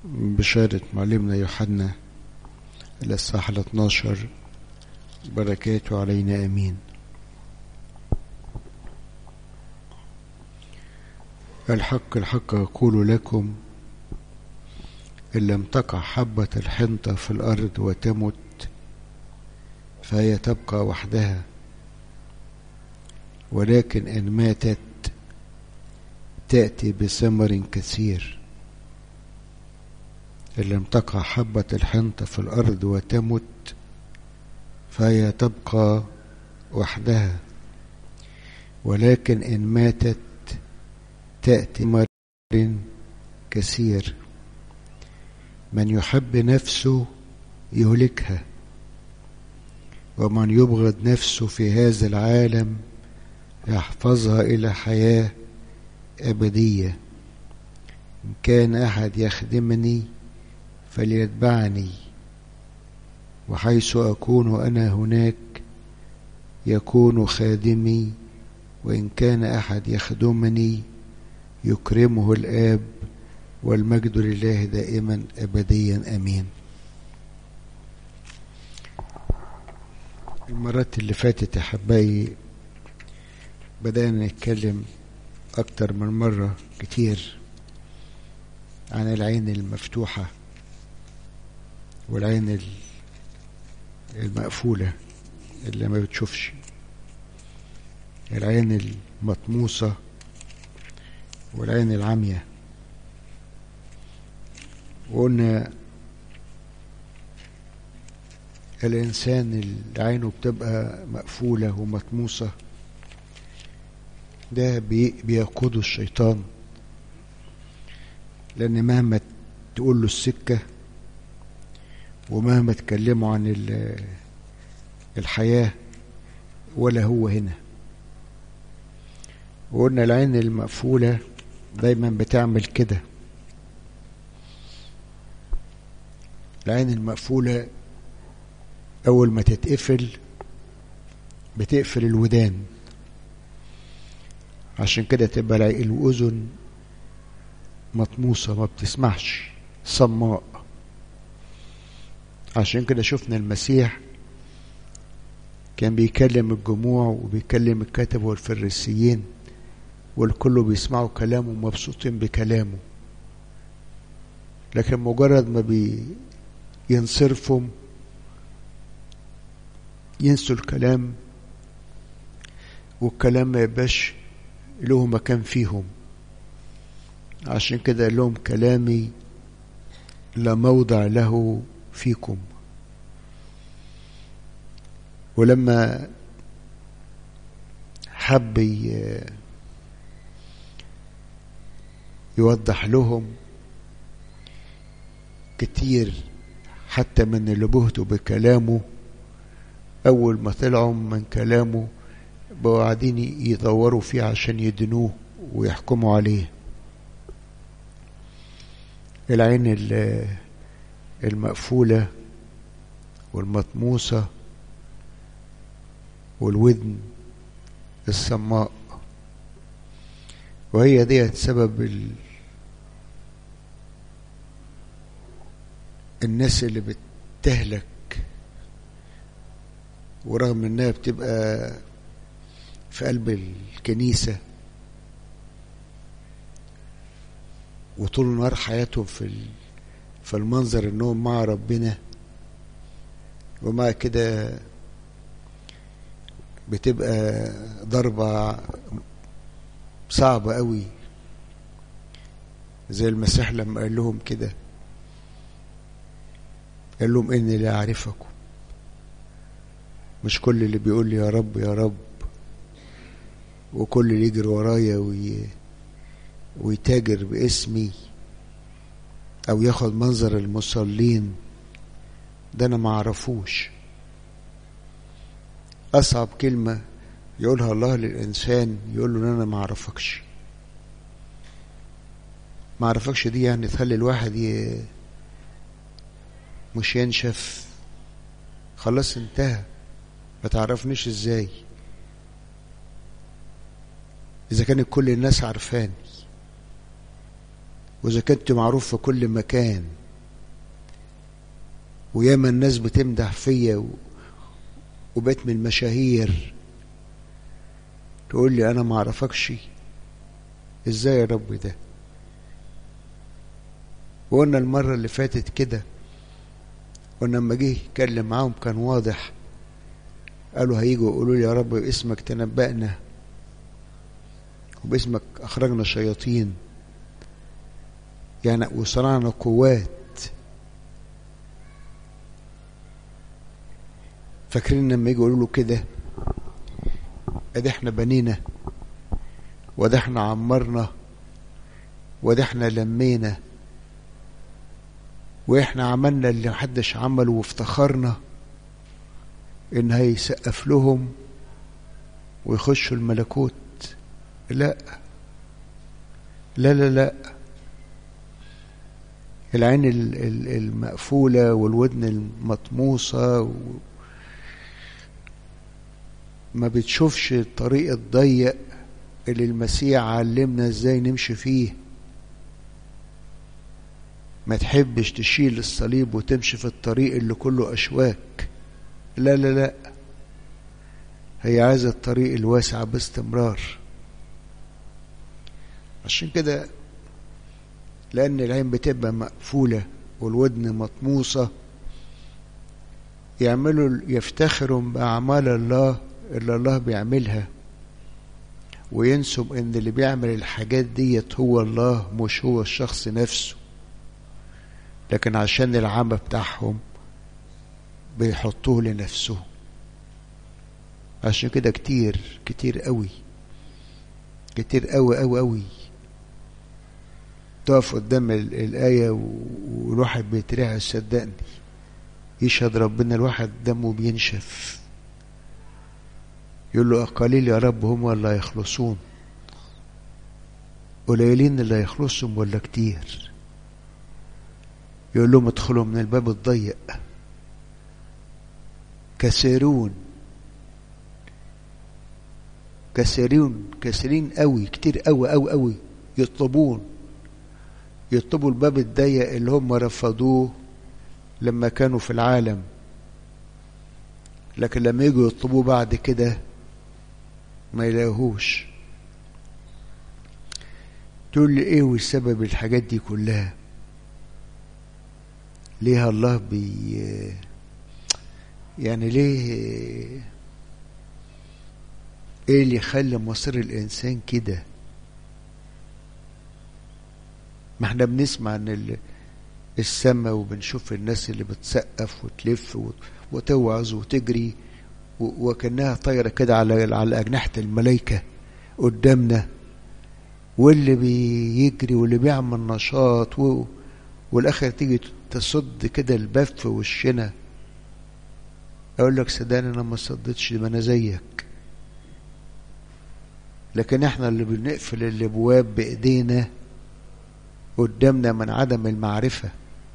بشارة معلمنا يوحنا الإصحاح ال 12 بركاته علينا آمين الحق الحق أقول لكم إن لم تقع حبة الحنطة في الأرض وتمت فهي تبقى وحدها ولكن إن ماتت تأتي بثمر كثير إن لم تقع حبة الحنطة في الأرض وتمت فهي تبقى وحدها ولكن إن ماتت تأتي ثمر كثير من يحب نفسه يهلكها ومن يبغض نفسه في هذا العالم يحفظها إلى حياة أبدية إن كان أحد يخدمني فليتبعني وحيث أكون أنا هناك يكون خادمي وإن كان أحد يخدمني يكرمه الآب والمجد لله دائما أبديا أمين المرات اللي فاتت أحبائي بدأنا نتكلم أكتر من مرة كتير عن العين المفتوحة والعين المقفولة اللي ما بتشوفش العين المطموسة والعين العمية وقلنا الإنسان اللي عينه بتبقى مقفولة ومطموسة ده بيقوده الشيطان لأن مهما تقول له السكة ومهما تكلموا عن الحياة ولا هو هنا وقلنا العين المقفولة دايما بتعمل كده العين المقفولة أول ما تتقفل بتقفل الودان عشان كده تبقى الأذن مطموسة ما بتسمعش صماء عشان كده شفنا المسيح كان بيكلم الجموع وبيكلم الكتب والفريسيين والكل بيسمعوا كلامه ومبسوطين بكلامه لكن مجرد ما بينصرفوا ينسوا الكلام والكلام ما يبقاش له مكان فيهم عشان كده قال لهم كلامي لا موضع له فيكم ولما حب يوضح لهم كتير حتى من اللي بهتوا بكلامه أول ما طلعوا من كلامه بقوا قاعدين يدوروا فيه عشان يدنوه ويحكموا عليه العين المقفولة والمطموسة والودن الصماء وهي ديت سبب ال... الناس اللي بتهلك ورغم انها بتبقى في قلب الكنيسة وطول النهار حياتهم في في المنظر انهم مع ربنا ومع كده بتبقى ضربة صعبة قوي زي المسيح لما قال لهم كده قال لهم إني لا أعرفكم مش كل اللي بيقول لي يا رب يا رب وكل اللي يجري ورايا وي... ويتاجر باسمي أو ياخد منظر المصلين ده أنا ما أعرفوش أصعب كلمة يقولها الله للإنسان يقول له إن أنا ما أعرفكش ما أعرفكش دي يعني تخلي الواحد ي... مش ينشف خلاص انتهى ما تعرفنيش ازاي إذا كانت كل الناس عارفاني وإذا كنت معروف في كل مكان وياما الناس بتمدح فيا و... وبقيت من المشاهير تقول لي أنا ما أعرفكش إزاي يا رب ده وقلنا المرة اللي فاتت كده قلنا لما جه يتكلم معاهم كان واضح قالوا هيجوا يقولوا لي يا رب باسمك تنبأنا وباسمك أخرجنا شياطين يعني وصنعنا قوات فاكرين لما يجوا يقولوا له كده ادي احنا بنينا وده احنا عمرنا وده احنا لمينا واحنا عملنا اللي محدش عمله وافتخرنا ان هيسقف لهم ويخشوا الملكوت لا لا لا لا العين المقفولة والودن المطموسة و... ما بتشوفش الطريق الضيق اللي المسيح علمنا ازاي نمشي فيه ما تحبش تشيل الصليب وتمشي في الطريق اللي كله أشواك لا لا لا هي عايزة الطريق الواسع باستمرار عشان كده لأن العين بتبقى مقفولة والودن مطموسة يعملوا يفتخروا بأعمال الله اللي الله بيعملها وينسب ان اللي بيعمل الحاجات ديت هو الله مش هو الشخص نفسه لكن عشان العمى بتاعهم بيحطوه لنفسه عشان كده كتير كتير قوي كتير قوي قوي قوي تقف قدام الآية والواحد بيترعش صدقني يشهد ربنا الواحد دمه بينشف يقول له قليل يا رب هم اللي هيخلصون قليلين اللي هيخلصهم ولا كتير يقول لهم ادخلوا من الباب الضيق كثيرون كثيرون كثيرين قوي كتير قوي قوي قوي يطلبون يطلبوا الباب الضيق اللي هم رفضوه لما كانوا في العالم لكن لما يجوا يطلبوه بعد كده ما يلاقوهوش تقول لي ايه والسبب الحاجات دي كلها ليه الله بي يعني ليه ايه اللي يخلي مصير الانسان كده ما احنا بنسمع ان السماء وبنشوف الناس اللي بتسقف وتلف وتوعظ وتجري وكانها طايره كده على على اجنحه الملائكه قدامنا واللي بيجري واللي بيعمل نشاط و... والاخر تيجي تصد كده الباب في وشنا اقول لك صدقني انا ما صدتش ما انا زيك لكن احنا اللي بنقفل الابواب بايدينا قدامنا من عدم المعرفه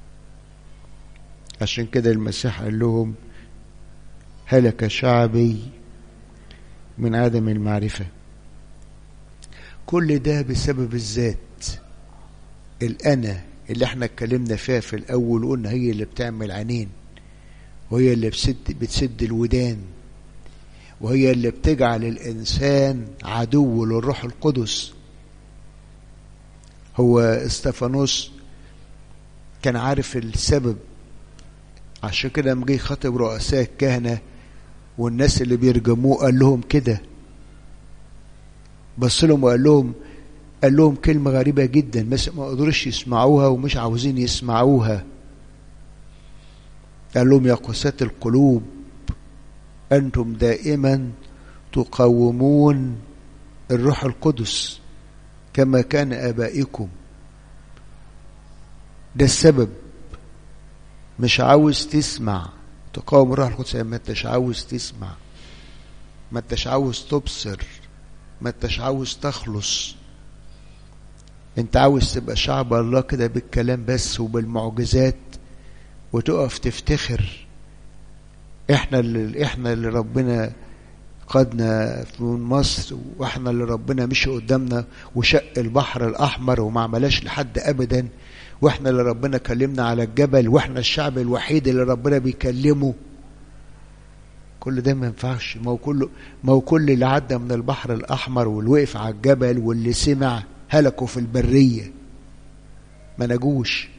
عشان كده المسيح قال لهم هلك شعبي من عدم المعرفة كل ده بسبب الذات الأنا اللي احنا اتكلمنا فيها في الأول وقلنا هي اللي بتعمل عينين وهي اللي بتسد, بتسد الودان وهي اللي بتجعل الإنسان عدو للروح القدس هو استفانوس كان عارف السبب عشان كده لما جه يخاطب رؤساء الكهنة والناس اللي بيرجموه قال لهم كده بص لهم وقال لهم قال لهم كلمة غريبة جدا بس ما قدروش يسمعوها ومش عاوزين يسمعوها قال لهم يا قساة القلوب أنتم دائما تقاومون الروح القدس كما كان آبائكم ده السبب مش عاوز تسمع تقاوم الروح القدس ما انتش عاوز تسمع ما انتش عاوز تبصر ما انتش عاوز تخلص انت عاوز تبقى شعب الله كده بالكلام بس وبالمعجزات وتقف تفتخر احنا اللي احنا اللي ربنا قادنا من مصر واحنا اللي ربنا مشي قدامنا وشق البحر الاحمر وما عملاش لحد ابدا واحنا اللي ربنا كلمنا على الجبل واحنا الشعب الوحيد اللي ربنا بيكلمه كل ده ما ينفعش ما هو كله ما هو كل اللي عدى من البحر الاحمر واللي وقف على الجبل واللي سمع هلكوا في البريه ما نجوش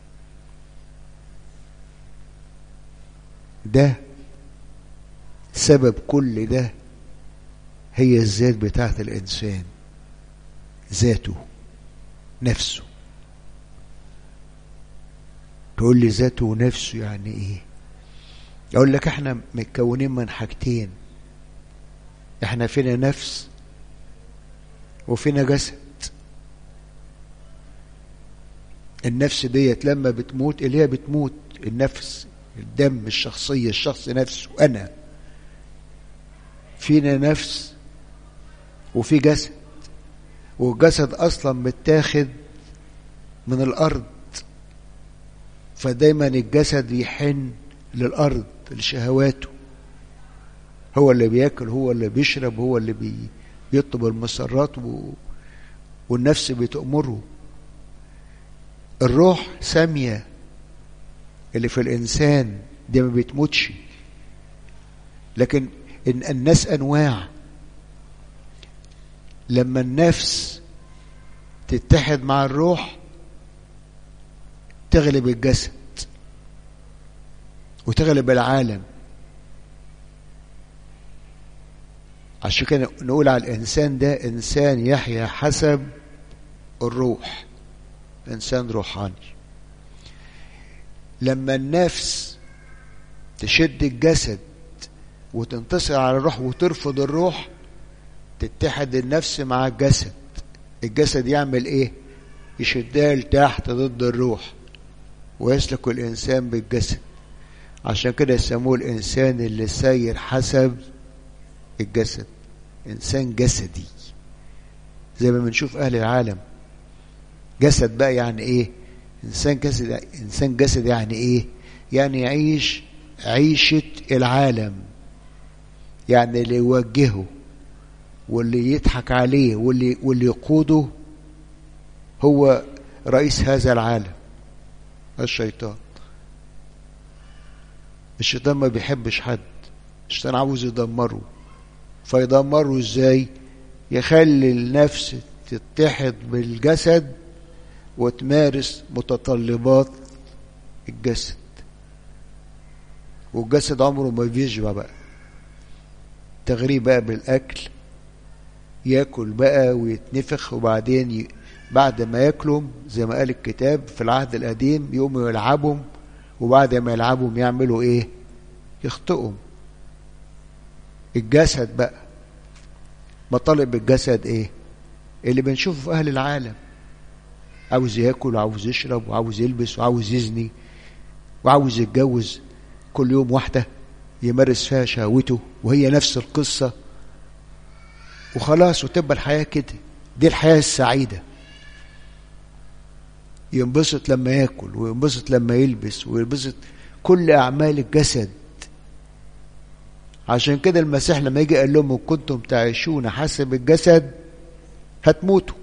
ده سبب كل ده هي الذات بتاعت الإنسان ذاته نفسه تقول لي ذاته ونفسه يعني ايه اقول لك احنا متكونين من حاجتين احنا فينا نفس وفينا جسد النفس ديت لما بتموت اللي هي بتموت النفس الدم الشخصية الشخص نفسه أنا فينا نفس وفي جسد والجسد أصلا متاخد من الأرض فدايما الجسد يحن للأرض لشهواته هو اللي بياكل هو اللي بيشرب هو اللي بي بيطلب المسرات و... والنفس بتأمره الروح سامية اللي في الإنسان دي ما بتموتش لكن إن الناس أنواع لما النفس تتحد مع الروح تغلب الجسد وتغلب العالم عشان كده نقول على الإنسان ده إنسان يحيا حسب الروح إنسان روحاني لما النفس تشد الجسد وتنتصر على الروح وترفض الروح تتحد النفس مع الجسد الجسد يعمل ايه يشدها لتحت ضد الروح ويسلك الانسان بالجسد عشان كده يسموه الانسان اللي ساير حسب الجسد انسان جسدي زي ما بنشوف اهل العالم جسد بقى يعني ايه انسان جسد انسان جسد يعني ايه يعني يعيش عيشة العالم يعني اللي يوجهه واللي يضحك عليه واللي واللي يقوده هو رئيس هذا العالم الشيطان الشيطان ما بيحبش حد الشيطان عاوز يدمره فيدمره ازاي يخلي النفس تتحد بالجسد وتمارس متطلبات الجسد والجسد عمره ما بيشبع بقى تغريه بقى بالأكل ياكل بقى ويتنفخ وبعدين ي... بعد ما ياكلهم زي ما قال الكتاب في العهد القديم يقوموا يلعبهم وبعد ما يلعبهم يعملوا ايه يخطئهم الجسد بقى مطالب الجسد ايه اللي بنشوفه في اهل العالم عاوز ياكل وعاوز يشرب وعاوز يلبس وعاوز يزني وعاوز يتجوز كل يوم واحدة يمارس فيها شهوته وهي نفس القصة وخلاص وتبقى الحياة كده دي الحياة السعيدة ينبسط لما ياكل وينبسط لما يلبس وينبسط كل أعمال الجسد عشان كده المسيح لما يجي قال لهم إن كنتم تعيشون حسب الجسد هتموتوا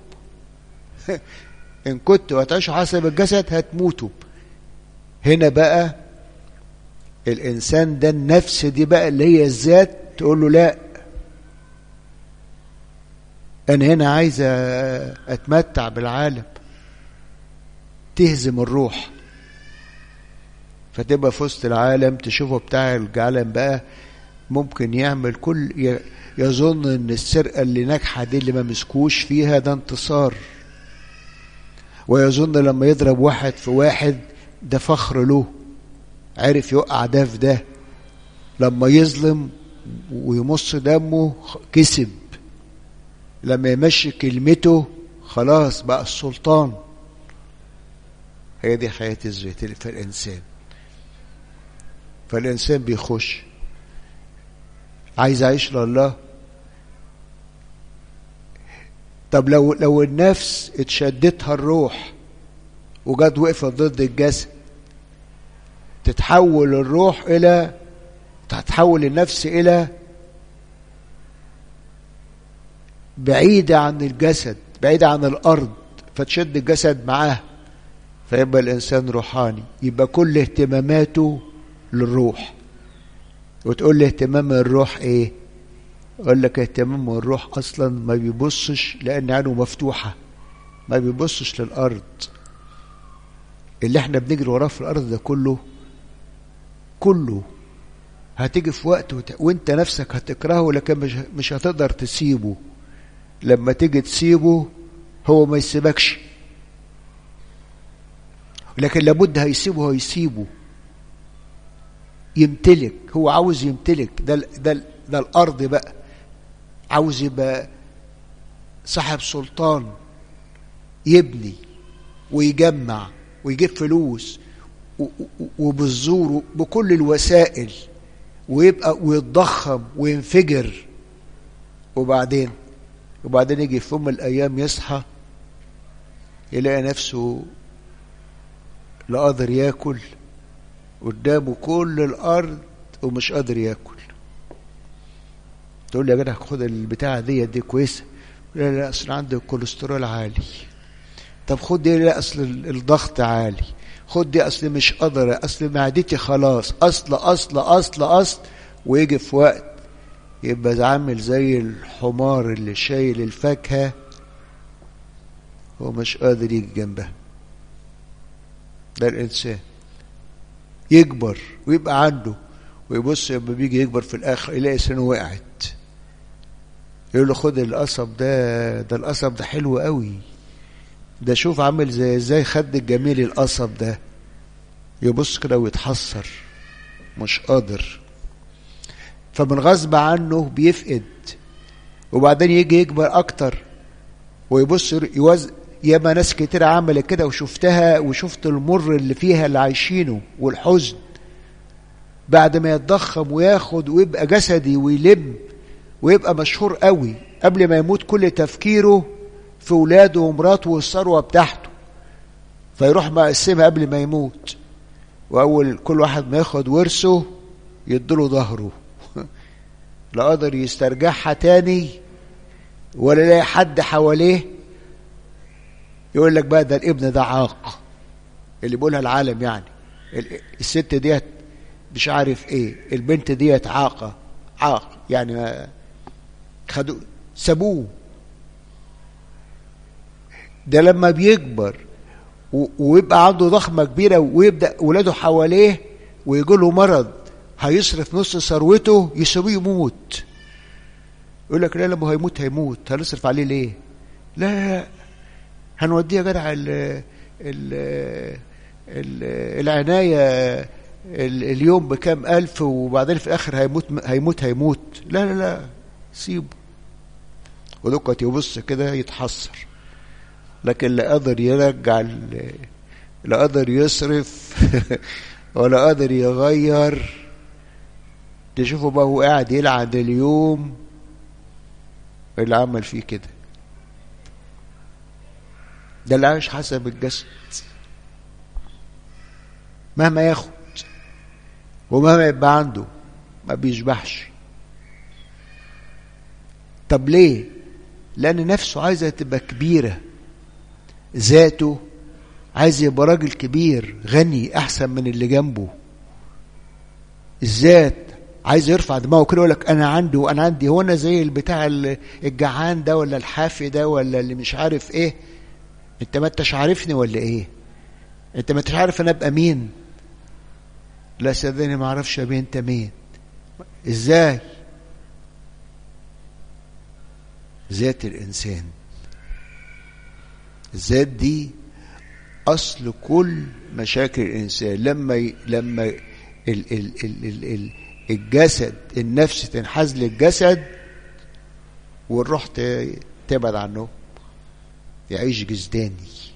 إن كنتوا هتعيشوا حسب الجسد هتموتوا هنا بقى الإنسان ده النفس دي بقى اللي هي الذات تقول له لا أنا هنا عايز أتمتع بالعالم تهزم الروح فتبقى في وسط العالم تشوفه بتاع العالم بقى ممكن يعمل كل يظن ان السرقة اللي ناجحة دي اللي ما مسكوش فيها ده انتصار ويظن لما يضرب واحد في واحد ده فخر له عرف يوقع ده في ده لما يظلم ويمص دمه كسب لما يمشي كلمته خلاص بقى السلطان هي دي حياة الذات في الإنسان فالإنسان بيخش عايز أعيش لله طب لو لو النفس اتشدتها الروح وجت وقفت ضد الجسد تتحول الروح إلى تتحول النفس إلى بعيدة عن الجسد بعيدة عن الأرض فتشد الجسد معاه فيبقى الإنسان روحاني يبقى كل اهتماماته للروح وتقول لي اهتمام الروح ايه اقول لك اهتمام الروح اصلا ما بيبصش لان عينه مفتوحه ما بيبصش للارض اللي احنا بنجري وراه في الارض ده كله كله هتيجي في وقت وت... وانت نفسك هتكرهه لكن مش مش هتقدر تسيبه لما تيجي تسيبه هو ما يسيبكش لكن لابد هيسيبه هيسيبه يمتلك هو عاوز يمتلك ده ده ده الارض بقى عاوز يبقى صاحب سلطان يبني ويجمع ويجيب فلوس وبالزور بكل الوسائل ويبقى ويتضخم وينفجر وبعدين وبعدين يجي في يوم من الايام يصحى يلاقي نفسه لا قادر ياكل قدامه كل الارض ومش قادر ياكل تقول لي يا جدع خد البتاعه دي دي كويسه لا لا اصل عندي الكوليسترول عالي طب خد دي لا اصل الضغط عالي خد دي اصل مش قادر اصل معدتي خلاص اصل اصل اصل اصل ويجي في وقت يبقى عامل زي الحمار اللي شايل الفاكهه ومش قادر يجي جنبها ده الانسان يكبر ويبقى عنده ويبص لما بيجي يكبر في الاخر يلاقي سنه وقعت يقول له خد القصب ده ده القصب ده حلو قوي ده شوف عامل زي ازاي خد الجميل القصب ده يبص كده ويتحسر مش قادر فمن غصب عنه بيفقد وبعدين يجي يكبر اكتر ويبص يوز ياما ناس كتير عملت كده وشفتها وشفت المر اللي فيها اللي عايشينه والحزن بعد ما يتضخم وياخد ويبقى جسدي ويلم ويبقى مشهور قوي قبل ما يموت كل تفكيره في ولاده ومراته والثروة بتاعته فيروح مقسمها قبل ما يموت وأول كل واحد ما ياخد ورثه يديله ظهره لا قادر يسترجعها تاني ولا لاقي حد حواليه يقول لك بقى ده الابن ده عاق اللي بيقولها العالم يعني الست ديت مش عارف ايه البنت ديت عاقه عاق يعني خدوا سابوه ده لما بيكبر ويبقى عنده ضخمة كبيرة ويبدأ ولاده حواليه ويجي له مرض هيصرف نص ثروته يسيبوه يموت يقول لك لا لما هيموت هيموت هنصرف عليه ليه؟ لا لا هنوديه يا جدع ال ال ال العناية اليوم بكام ألف وبعدين في الآخر هيموت هيموت هيموت لا لا لا سيبه ودكت يبص كده يتحسر لكن لا قادر يرجع لا قادر يصرف ولا قادر يغير تشوفه بقى هو قاعد يلعن اليوم اللي عمل فيه كده ده اللي عايش حسب الجسد مهما ياخد ومهما يبقى عنده ما بيشبعش طب ليه لان نفسه عايزه تبقى كبيره ذاته عايز يبقى راجل كبير غني احسن من اللي جنبه الذات عايز يرفع دماغه كده يقول لك انا عندي وانا عندي هو انا زي البتاع الجعان ده ولا الحافي ده ولا اللي مش عارف ايه انت ما انتش عارفني ولا ايه انت ما انتش عارف انا ابقى مين لا صدقني ما اعرفش ابقى انت مين ازاي ذات الانسان الذات دي اصل كل مشاكل الانسان لما ي... لما ال... ال... ال... ال... ال... الجسد النفس تنحاز للجسد والروح ت... تبعد عنه يعيش جزداني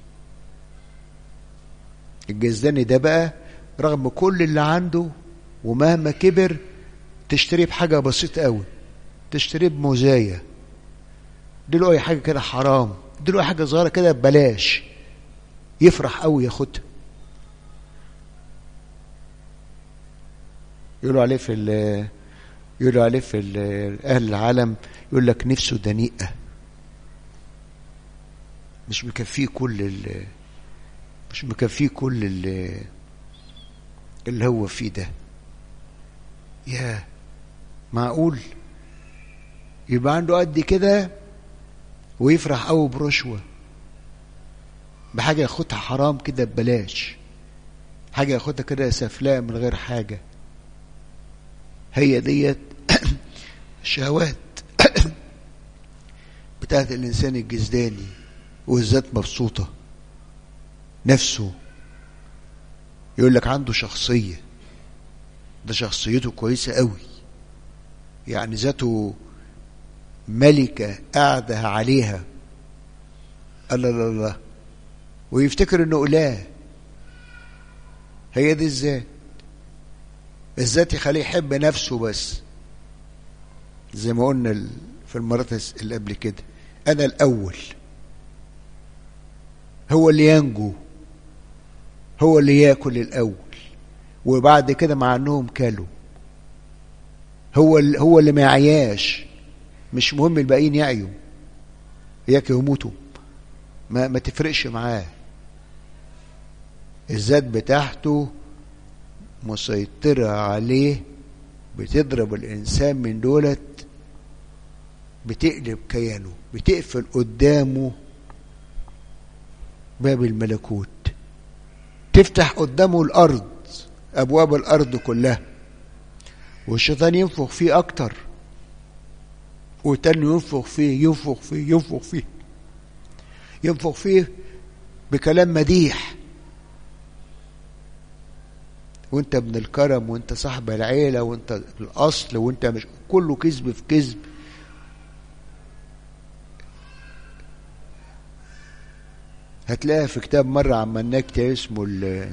الجزداني ده بقى رغم كل اللي عنده ومهما كبر تشتريه بحاجة بسيطة قوي تشتريه بمزايا اديله اي حاجة كده حرام اديله اي حاجة صغيرة كده ببلاش يفرح قوي ياخدها يقولوا عليه في يقولوا عليه في اهل العالم يقول لك نفسه دنيئة مش مكفيه كل ال مش مكفيه كل ال اللي هو فيه ده يا معقول يبقى عنده قد كده ويفرح قوي برشوة بحاجة ياخدها حرام كده ببلاش حاجة ياخدها كده سفلاء من غير حاجة هي ديت شهوات بتاعت الإنسان الجزداني والذات مبسوطة نفسه يقول لك عنده شخصية ده شخصيته كويسة قوي يعني ذاته ملكة قاعدة عليها الله الله الله ويفتكر انه اله هي دي الذات الذات يخليه يحب نفسه بس زي ما قلنا في المرات اللي قبل كده انا الاول هو اللي ينجو هو اللي ياكل الاول وبعد كده مع انهم كلوا هو اللي هو اللي ما يعياش مش مهم الباقيين يعيوا ياك يموتوا ما ما تفرقش معاه الذات بتاعته مسيطرة عليه بتضرب الإنسان من دولت بتقلب كيانه بتقفل قدامه باب الملكوت تفتح قدامه الأرض أبواب الأرض كلها والشيطان ينفخ فيه أكتر وتاني ينفخ فيه ينفخ فيه ينفخ فيه ينفخ فيه بكلام مديح وانت ابن الكرم وانت صاحب العيله وانت الاصل وانت مش كله كذب في كذب هتلاقيها في كتاب مرة عملناك اسمه ال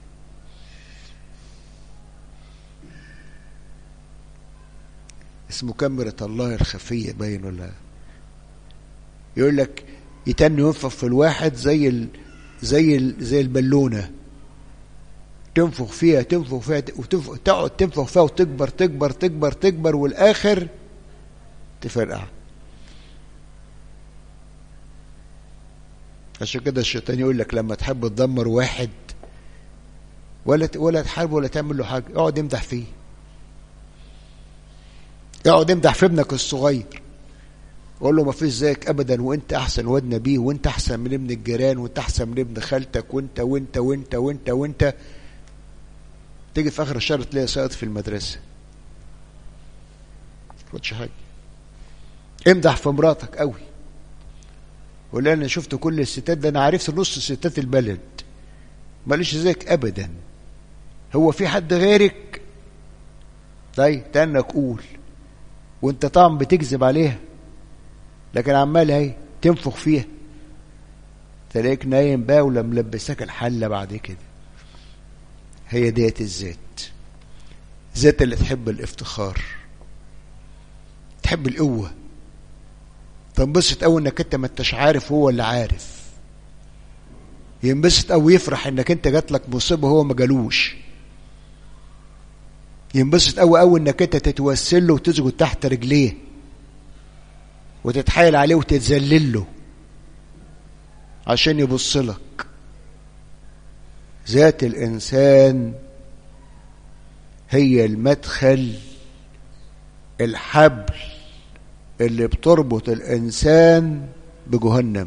اسمه كاميرا الله الخفية باين ولا يقول لك يتن ينفخ في الواحد زي ال زي ال زي البالونة تنفخ فيها تنفخ فيها وتنفخ تقعد تنفخ فيها وتكبر تكبر تكبر تكبر والآخر تفرقع عشان كده الشيطان يقول لك لما تحب تدمر واحد ولا ولا تحارب ولا تعمل له حاجه اقعد امدح فيه اقعد امدح في ابنك الصغير قول له ما فيش زيك ابدا وانت احسن واد نبيه وانت احسن من ابن الجيران وانت احسن من ابن خالتك وانت وانت وانت وانت وانت تيجي في اخر الشهر تلاقي ساقط في المدرسه ما حاجه امدح في مراتك قوي وقول انا شفت كل الستات ده انا عرفت نص ستات البلد ماليش زيك ابدا هو في حد غيرك طيب تانك قول وانت طبعا بتكذب عليها لكن عمال اهي تنفخ فيها تلاقيك نايم بقى ولا ملبسك الحله بعد كده هي ديت الذات ذات اللي تحب الافتخار تحب القوه تنبسط قوي انك انت ما انتش عارف هو اللي عارف ينبسط قوي يفرح انك انت جات لك مصيبه هو ما جالوش ينبسط قوي قوي انك انت تتوسل له وتسجد تحت رجليه وتتحايل عليه وتتذلل له عشان يبص لك ذات الانسان هي المدخل الحبل اللي بتربط الانسان بجهنم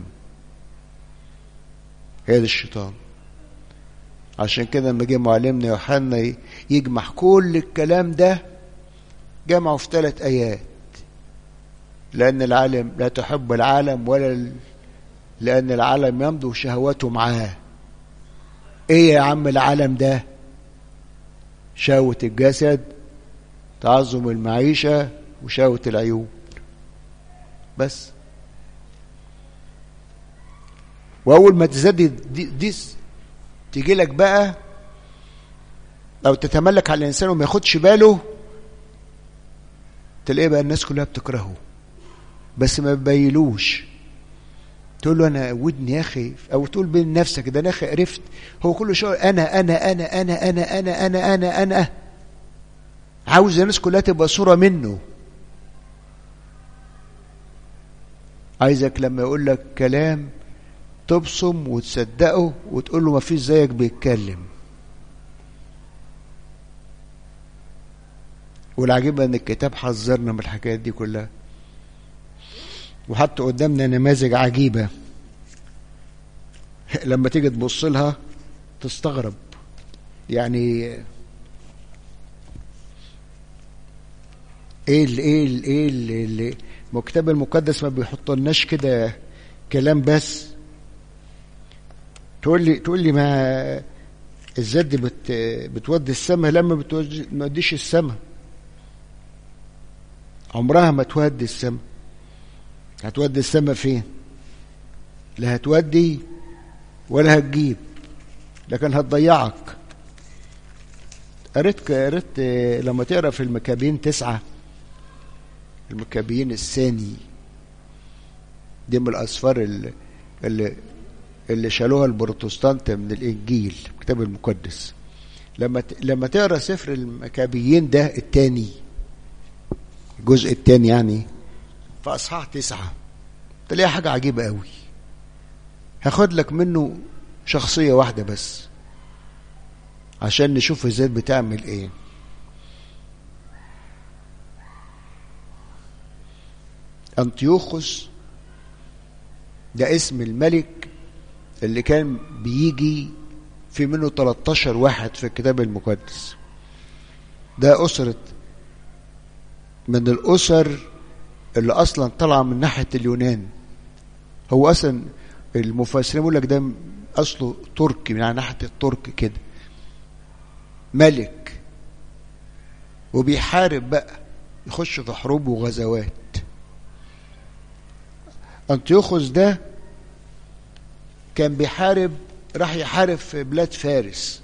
هي الشيطان عشان كده لما جه معلمنا يوحنا يجمع كل الكلام ده جمعه في ثلاث ايات لان العالم لا تحب العالم ولا ال... لان العالم يمضي شهواته معاه ايه يا عم العالم ده شهوة الجسد تعظم المعيشة وشهوة العيون بس واول ما تزداد دي, دي تيجي لك بقى او تتملك على الانسان وما ياخدش باله تلاقيه بقى الناس كلها بتكرهه بس ما بيبيلوش تقول له انا ودني يا اخي او تقول بين نفسك ده انا اخي عرفت هو كل شويه انا انا انا انا انا انا انا انا انا عاوز الناس كلها تبقى صوره منه عايزك لما يقول لك كلام تبصم وتصدقه وتقول له ما فيش زيك بيتكلم والعجيب ان الكتاب حذرنا من الحكايات دي كلها وحط قدامنا نماذج عجيبه لما تيجي تبص لها تستغرب يعني ايه ال ايه ال ايه ال الكتاب المقدس ما بيحطلناش كده كلام بس تقول لي تقول لي ما الزد بت بتودي السماء لما ما بتوديش السماء عمرها ما تودي السماء هتودي السماء فين لا هتودي ولا هتجيب لكن هتضيعك قريت قريت لما تقرا في المكابين تسعه المكابيين الثاني دي من الاسفار اللي اللي, اللي شالوها البروتستانت من الانجيل الكتاب المقدس لما لما تقرا سفر المكابيين ده الثاني الجزء الثاني يعني في اصحاح تسعه تلاقي حاجه عجيبه قوي هاخد لك منه شخصيه واحده بس عشان نشوف الذات بتعمل ايه أنطيوخوس ده اسم الملك اللي كان بيجي في منه 13 واحد في الكتاب المقدس ده أسرة من الأسر اللي أصلا طالعة من ناحية اليونان هو أصلا المفسرين يقول لك ده أصله تركي من يعني ناحية الترك كده ملك وبيحارب بقى يخش في حروب وغزوات أنطيوخوس ده كان بيحارب راح يحارب في بلاد فارس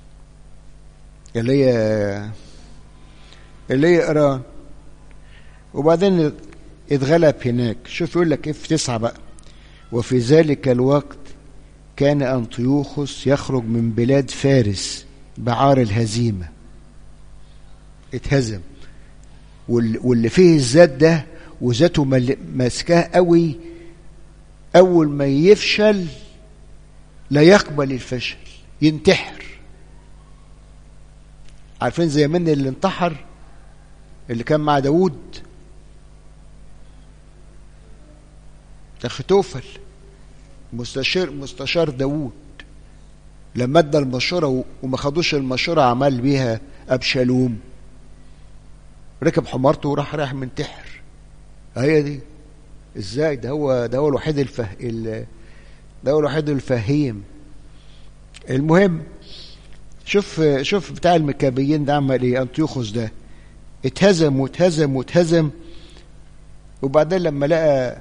اللي هي اللي هي إيران وبعدين اتغلب هناك شوف يقول لك ايه في تسعة بقى وفي ذلك الوقت كان أنطيوخوس يخرج من بلاد فارس بعار الهزيمة اتهزم واللي فيه الذات ده وذاته ماسكاه قوي أول ما يفشل لا يقبل الفشل ينتحر عارفين زي من اللي انتحر اللي كان مع داود اختوفل مستشار مستشار داود لما ادى المشوره وما خدوش المشوره عمل بيها ابشالوم ركب حمارته وراح رايح منتحر هي دي ازاي ده هو ده هو الوحيد الفه ده هو الوحيد الفهيم المهم شوف شوف بتاع المكابيين ده عمل ايه انطيوخوس ده اتهزم واتهزم واتهزم وبعدين لما لقى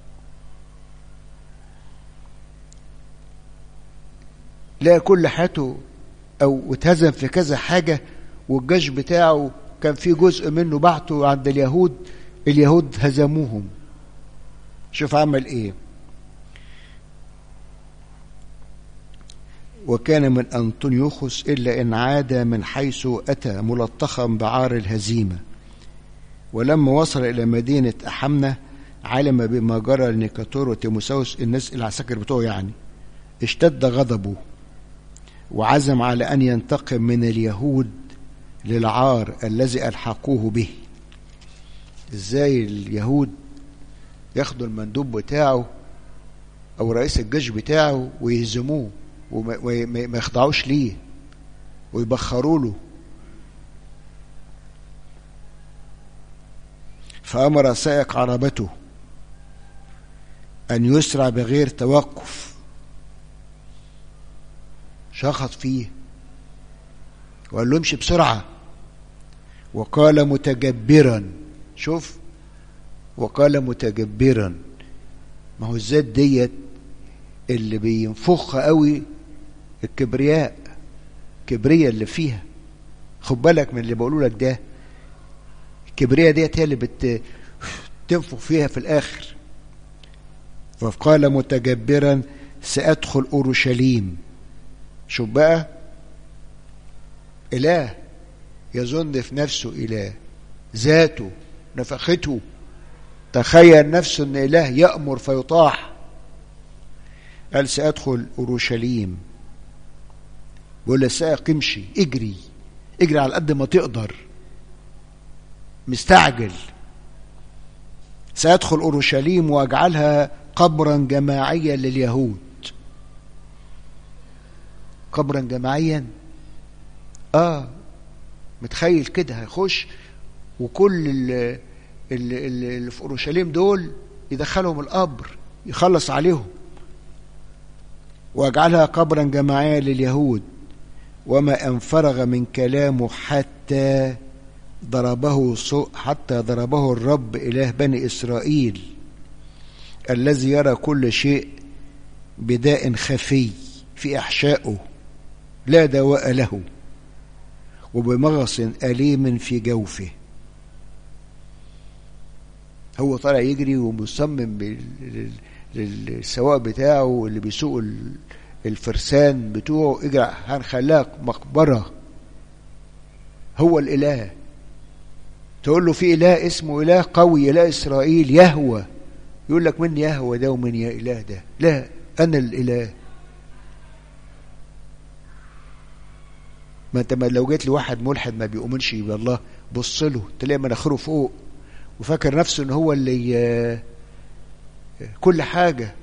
لقى كل حياته او اتهزم في كذا حاجه والجيش بتاعه كان في جزء منه بعته عند اليهود اليهود هزموهم شوف عمل ايه وكان من أنطونيوخوس إلا إن عاد من حيث أتى ملطخا بعار الهزيمة ولما وصل إلى مدينة أحمنة علم بما جرى لنيكاتور وتيموساوس الناس العساكر بتوعه يعني اشتد غضبه وعزم على أن ينتقم من اليهود للعار الذي ألحقوه به ازاي اليهود ياخدوا المندوب بتاعه او رئيس الجيش بتاعه ويهزموه وما يخضعوش ليه ويبخروا له فأمر سائق عربته أن يسرع بغير توقف شخط فيه وقال له امشي بسرعة وقال متجبرا شوف وقال متجبرا ما هو الذات ديت اللي بينفخها قوي الكبرياء الكبرياء اللي فيها خد بالك من اللي بقوله لك ده الكبرياء ديت هي اللي بت تنفخ فيها في الاخر وقال متجبرا سادخل اورشليم شوف بقى اله يظن في نفسه اله ذاته نفخته تخيل نفسه ان اله يامر فيطاع قال سأدخل أورشليم بيقول للسائق امشي اجري اجري على قد ما تقدر مستعجل سأدخل أورشليم وأجعلها قبرا جماعيا لليهود قبرا جماعيا اه متخيل كده هيخش وكل اللي, اللي, اللي في اورشليم دول يدخلهم القبر يخلص عليهم واجعلها قبرا جماعيا لليهود وما ان فرغ من كلامه حتى ضربه حتى ضربه الرب اله بني اسرائيل الذي يرى كل شيء بداء خفي في احشائه لا دواء له وبمغص أليم في جوفه هو طالع يجري ومصمم للسواق بتاعه اللي بيسوق الفرسان بتوعه اجرع هنخليها مقبرة هو الإله تقول له في إله اسمه إله قوي إله إسرائيل يهوى يقول لك من يهوى ده ومن يا إله ده لا أنا الإله ما انت ما لو جيت لواحد ملحد ما بيؤمنش بالله بص له تلاقي مناخيره فوق وفاكر نفسه ان هو اللي كل حاجه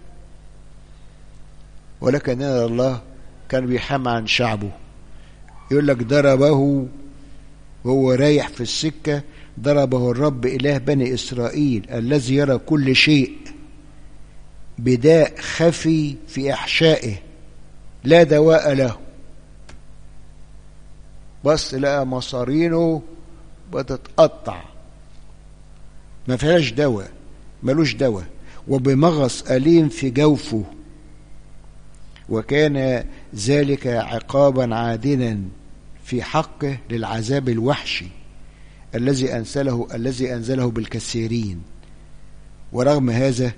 ولكن ان الله كان بيحامى عن شعبه يقول لك ضربه وهو رايح في السكه ضربه الرب اله بني اسرائيل الذي يرى كل شيء بداء خفي في احشائه لا دواء له بص لقى مصارينه بتتقطع ما فيهاش دواء ملوش دواء وبمغص أليم في جوفه وكان ذلك عقابا عادلا في حقه للعذاب الوحشي الذي أنزله الذي أنزله بالكثيرين ورغم هذا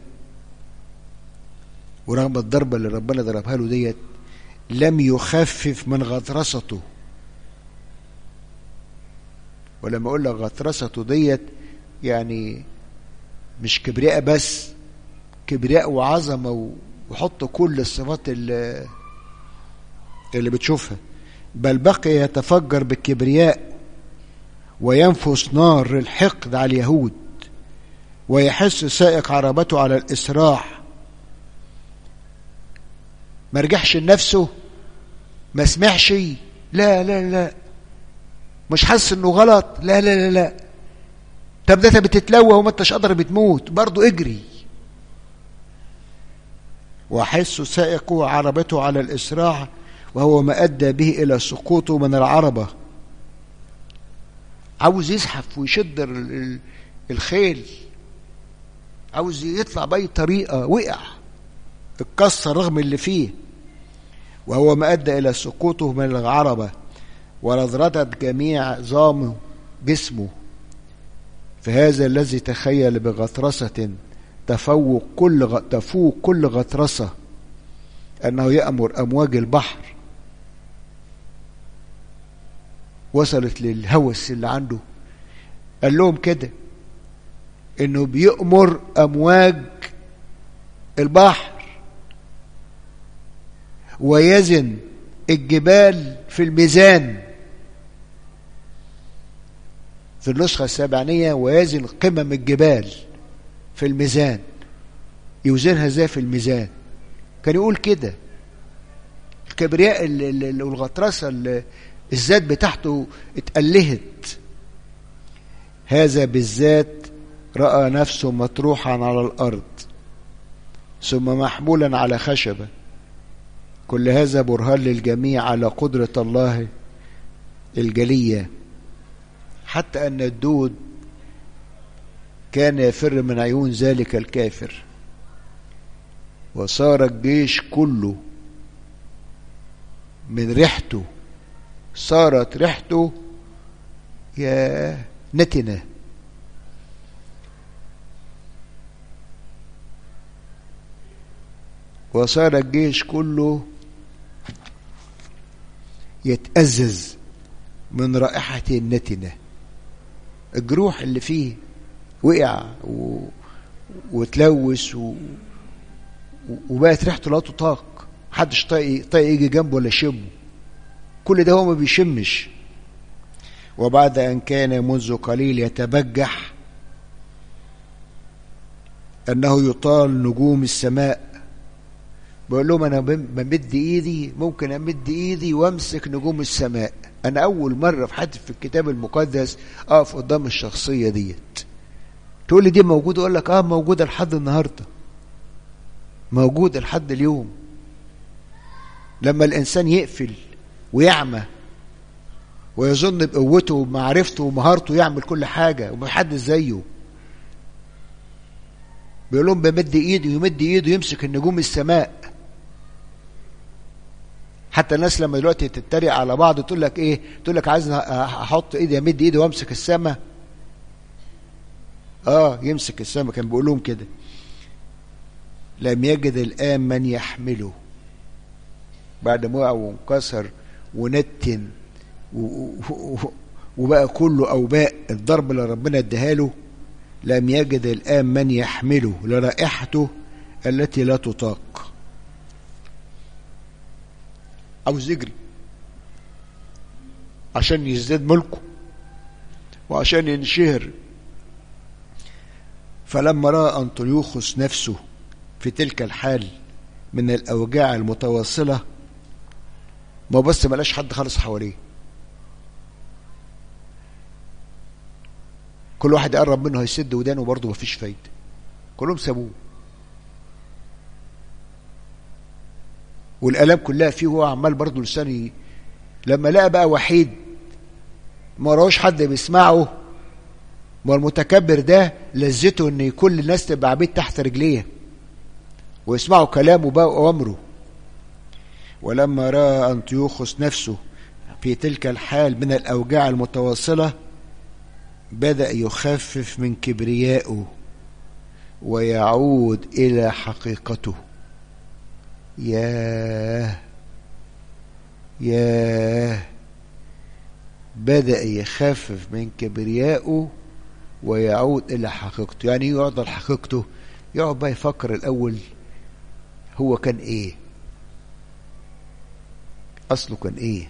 ورغم الضربة اللي ربنا ضربها له ديت لم يخفف من غطرسته ولما اقول لك غطرسته ديت يعني مش كبرياء بس كبرياء وعظمه وحط كل الصفات اللي, اللي بتشوفها بل بقي يتفجر بالكبرياء وينفس نار الحقد على اليهود ويحس سائق عربته على الإسراع ما رجعش لنفسه ما سمعش لا لا لا مش حاسس انه غلط لا لا لا لا طب ده انت بتتلوى وما انتش قادر بتموت برضه اجري وحس سائق عربته على الإسراع وهو ما أدى به إلى سقوطه من العربة عاوز يزحف ويشد الخيل عاوز يطلع بأي طريقة وقع اتكسر رغم اللي فيه وهو ما أدى إلى سقوطه من العربة ورضرضت جميع عظام جسمه فهذا الذي تخيل بغطرسة تفوق كل غ... تفوق كل غطرسة أنه يأمر أمواج البحر وصلت للهوس اللي عنده قال لهم كده انه بيأمر امواج البحر ويزن الجبال في الميزان في النسخة السبعينية ويزن قمم الجبال في الميزان يوزنها ازاي في الميزان كان يقول كده الكبرياء والغطرسة الذات بتاعته اتألهت هذا بالذات رأى نفسه مطروحا على الأرض ثم محمولا على خشبة كل هذا برهان للجميع على قدرة الله الجلية حتى أن الدود كان يفر من عيون ذلك الكافر وصار الجيش كله من ريحته صارت ريحته يا نتنه وصار الجيش كله يتأزز من رائحة النتنة الجروح اللي فيه وقع و... وتلوث و... وبقت ريحته لا تطاق محدش طايق طايق يجي جنبه ولا يشمه كل ده هو ما بيشمش وبعد أن كان منذ قليل يتبجح أنه يطال نجوم السماء بقول لهم أنا بمد إيدي ممكن أمد إيدي وأمسك نجوم السماء أنا أول مرة في حد في الكتاب المقدس أقف قدام الشخصية ديت تقول لي دي موجودة أقول لك آه موجودة لحد النهاردة موجودة لحد اليوم لما الإنسان يقفل ويعمى ويظن بقوته ومعرفته ومهارته يعمل كل حاجة ومحدش زيه بيقول لهم بمد ايده يمد ايده يمسك النجوم السماء حتى الناس لما دلوقتي تتريق على بعض تقول لك ايه تقول لك عايز احط ايدي امد ايدي وامسك السماء اه يمسك السماء كان بيقول لهم كده لم يجد الان من يحمله بعد ما وقع وانكسر ونتن وبقى كله اوباء الضرب اللي ربنا اداها له لم يجد الآن من يحمله لرائحته التي لا تطاق عاوز يجري عشان يزداد ملكه وعشان ينشهر فلما رأى أنطليوخوس نفسه في تلك الحال من الأوجاع المتواصلة ما بس ملاش حد خالص حواليه كل واحد يقرب منه هيسد ودانه برضه مفيش فايده كلهم سابوه والالام كلها فيه هو عمال برضه لسانه لما لقى بقى وحيد ما راهوش حد بيسمعه ما المتكبر ده لذته ان كل الناس تبقى عبيد تحت رجليه ويسمعوا كلامه بقى وامره ولما راى انطيوخوس نفسه في تلك الحال من الاوجاع المتواصله بدأ يخفف من كبريائه ويعود إلى حقيقته ياه ياه بدأ يخفف من كبريائه ويعود إلى حقيقته يعني يقعد على حقيقته يقعد بقى يفكر الأول هو كان إيه أصله كان إيه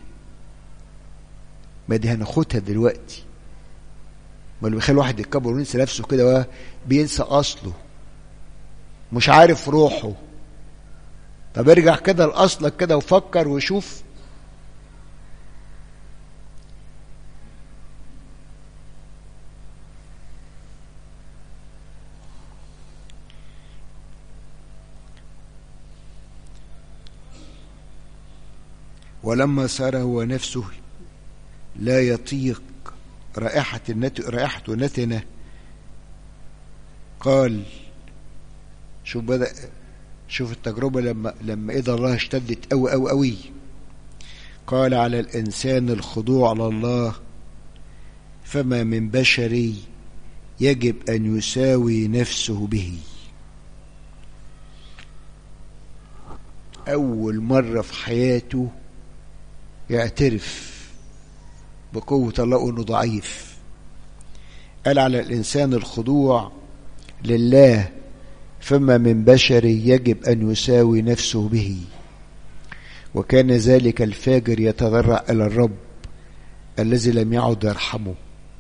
ما دي هناخدها دلوقتي ما اللي بيخلي الواحد يتكبر وينسى نفسه كده بينسى اصله مش عارف روحه طب ارجع كده لاصلك كده وفكر وشوف ولما صار هو نفسه لا يطيق رائحة النت... رائحته نتنة قال شوف بدأ شوف التجربة لما لما إيد الله اشتدت أوي أوي أوي قال على الإنسان الخضوع على الله فما من بشري يجب أن يساوي نفسه به أول مرة في حياته يعترف بقوة الله أنه ضعيف قال على الإنسان الخضوع لله فما من بشر يجب أن يساوي نفسه به وكان ذلك الفاجر يتضرع إلى الرب الذي لم يعد يرحمه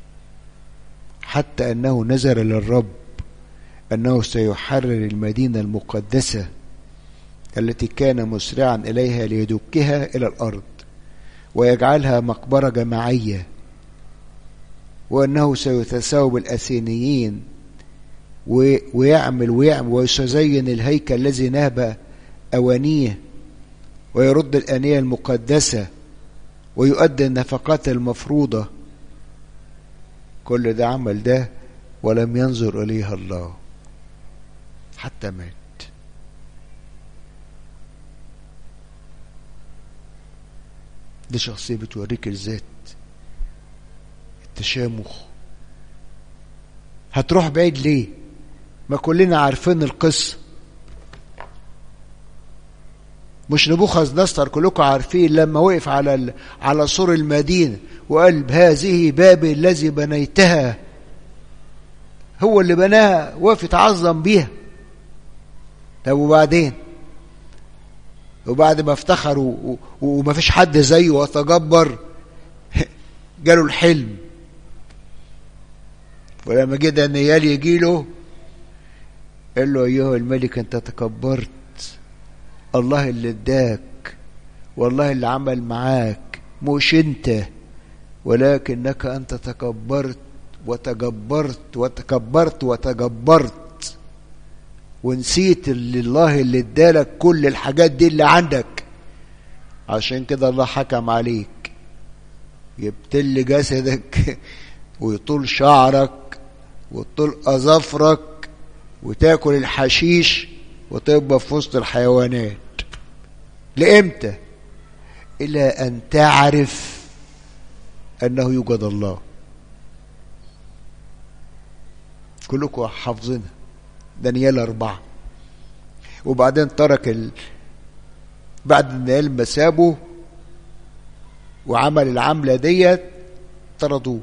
حتى أنه نذر للرب أنه سيحرر المدينة المقدسة التي كان مسرعا إليها ليدكها إلى الأرض ويجعلها مقبرة جماعية وأنه سيتساوى بالأثينيين ويعمل ويعمل ويزين الهيكل الذي نهب أوانيه ويرد الآنية المقدسة ويؤدي النفقات المفروضة كل ده عمل ده ولم ينظر إليها الله حتى مات دي شخصية بتوريك الذات التشامخ هتروح بعيد ليه ما كلنا عارفين القصة مش نبوخذ نصر كلكم عارفين لما وقف على على سور المدينة وقال هذه بابي الذي بنيتها هو اللي بناها وقف يتعظم بيها طب وبعدين وبعد ما افتخر وما فيش حد زيه وتجبر جاله الحلم ولما جه دانيال يجي له قال له ايها الملك انت تكبرت الله اللي اداك والله اللي عمل معاك مش انت ولكنك انت تكبرت وتجبرت وتكبرت وتجبرت ونسيت اللي الله اللي ادالك كل الحاجات دي اللي عندك عشان كده الله حكم عليك يبتل جسدك ويطول شعرك ويطول اظافرك وتاكل الحشيش وتبقى في وسط الحيوانات لامتى الى ان تعرف انه يوجد الله كلكم حافظينها دانيال أربعة وبعدين ترك ال... بعد دانيال ما سابه وعمل العملة ديت طردوه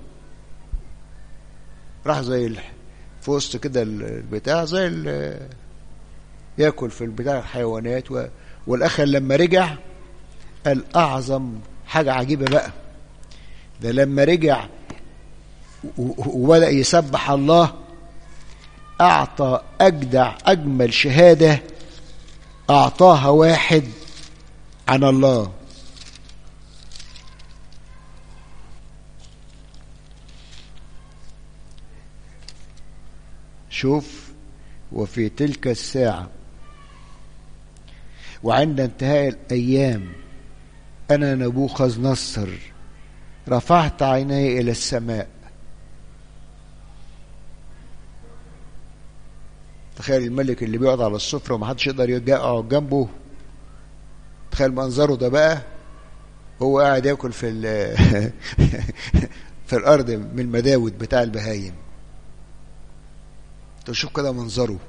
راح زي ال... في وسط كده البتاع زي ال... ياكل في البتاع الحيوانات و... والاخر لما رجع قال اعظم حاجه عجيبه بقى ده لما رجع وبدا يسبح الله اعطى اجدع اجمل شهاده اعطاها واحد عن الله شوف وفي تلك الساعه وعند انتهاء الايام انا نبوخذ نصر رفعت عيني الى السماء تخيل الملك اللي بيقعد على السفره ومحدش يقدر يقعد جنبه تخيل منظره ده بقى هو قاعد ياكل في في الارض من المداود بتاع البهايم تشوف كده منظره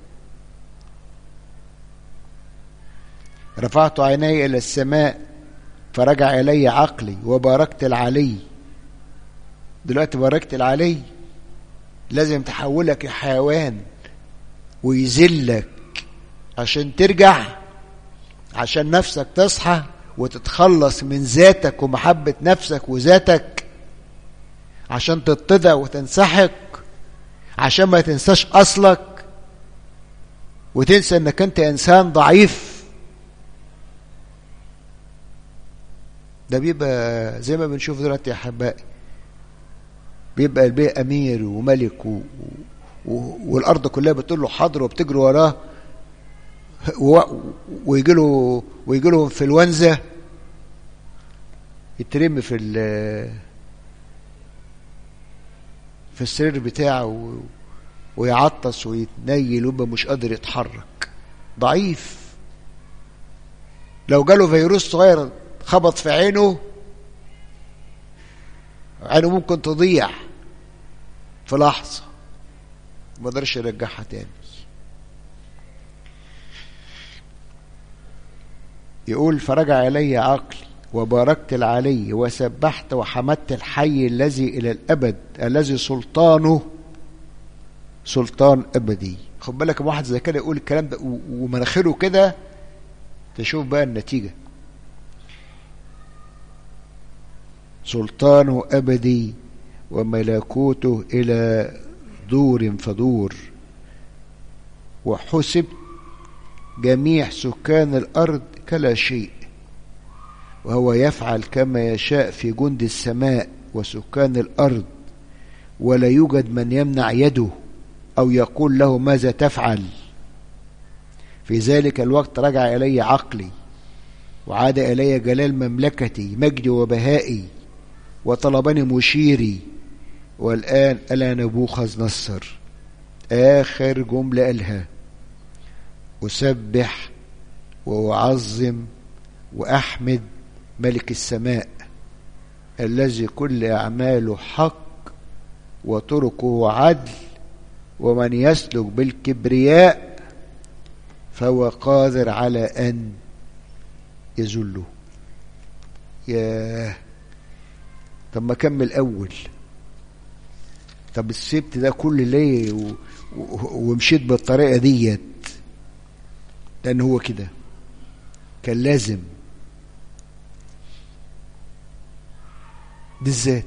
رفعت عيني الى السماء فرجع الي عقلي وباركت العلي دلوقتي باركت العلي لازم تحولك لحيوان ويذلك عشان ترجع عشان نفسك تصحى وتتخلص من ذاتك ومحبة نفسك وذاتك عشان تتضع وتنسحق عشان ما تنساش أصلك وتنسى انك انت انسان ضعيف ده بيبقى زي ما بنشوف دلوقتي يا احبائي بيبقى البيه امير وملك و... و... والارض كلها بتقول له حاضر وبتجري وراه و... ويجي له ويجي له انفلونزا يترمي في ال... في السرير بتاعه و... ويعطس ويتنيل ويبقى مش قادر يتحرك ضعيف لو جاله فيروس صغير خبط في عينه عينه ممكن تضيع في لحظة ما قدرش يرجعها تاني يقول فرجع إلي عقلي وباركت العلي وسبحت وحمدت الحي الذي إلى الأبد الذي سلطانه سلطان أبدي خد بالك واحد زي كده يقول الكلام ده ومناخيره كده تشوف بقى النتيجة سلطانه أبدي وملكوته إلى دور فدور وحسب جميع سكان الأرض كلا شيء وهو يفعل كما يشاء في جند السماء وسكان الأرض ولا يوجد من يمنع يده أو يقول له ماذا تفعل في ذلك الوقت رجع إلي عقلي وعاد إلي جلال مملكتي مجدي وبهائي وطلبني مشيري والآن ألا نبوخذ نصر آخر جملة قالها أسبح وأعظم وأحمد ملك السماء الذي كل أعماله حق وطرقه عدل ومن يسلك بالكبرياء فهو قادر على أن يذله ياه طب ما كمل أول طب السبت ده كل ليه و... و... ومشيت بالطريقة ديت لأن هو كده كان لازم دي الذات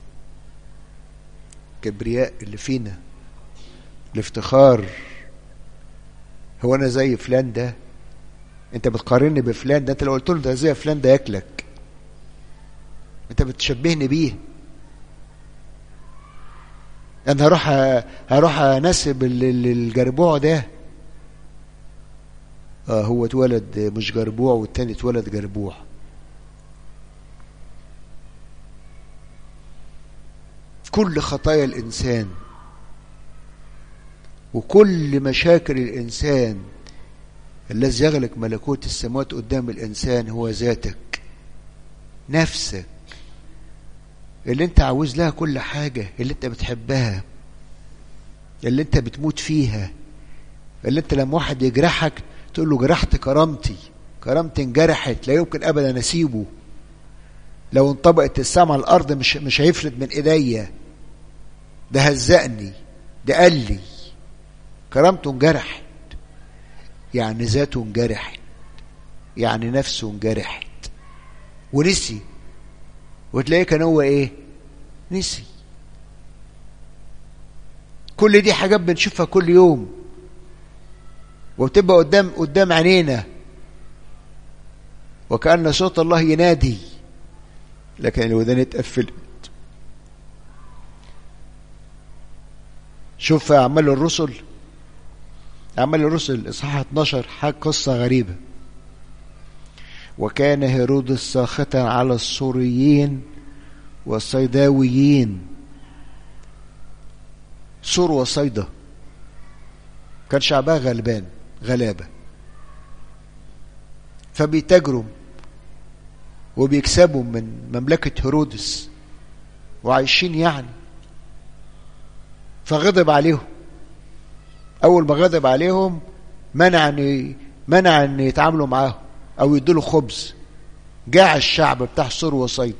كبرياء اللي فينا الافتخار هو انا زي فلان ده انت بتقارني بفلان ده انت لو قلت له ده زي فلان ده ياكلك انت بتشبهني بيه انا هروح هروح انسب الجربوع ده اه هو اتولد مش جربوع والتاني اتولد جربوع كل خطايا الانسان وكل مشاكل الانسان الذي يغلق ملكوت السماوات قدام الانسان هو ذاتك نفسك اللي انت عاوز لها كل حاجة اللي انت بتحبها اللي انت بتموت فيها اللي انت لما واحد يجرحك تقول له جرحت كرامتي كرامتي انجرحت لا يمكن ابدا اسيبه لو انطبقت السما على الارض مش مش هيفلت من ايديا ده هزقني ده قال لي كرامته انجرحت يعني ذاته انجرحت يعني نفسه انجرحت ونسي وتلاقيه كان هو ايه نسي كل دي حاجات بنشوفها كل يوم وبتبقى قدام قدام عينينا وكأن صوت الله ينادي لكن الودان اتقفلت شوف أعمال الرسل أعمال الرسل إصحاح 12 حاجة قصة غريبة وكان هيرودس ساخطا على السوريين والصيداويين سور وصيدا كان شعبها غلبان غلابة فبيتاجروا وبيكسبوا من مملكة هيرودس وعايشين يعني فغضب عليهم أول ما غضب عليهم منع أن منع أن يتعاملوا معاهم أو يدوا خبز جاع الشعب بتاع سور وصيدا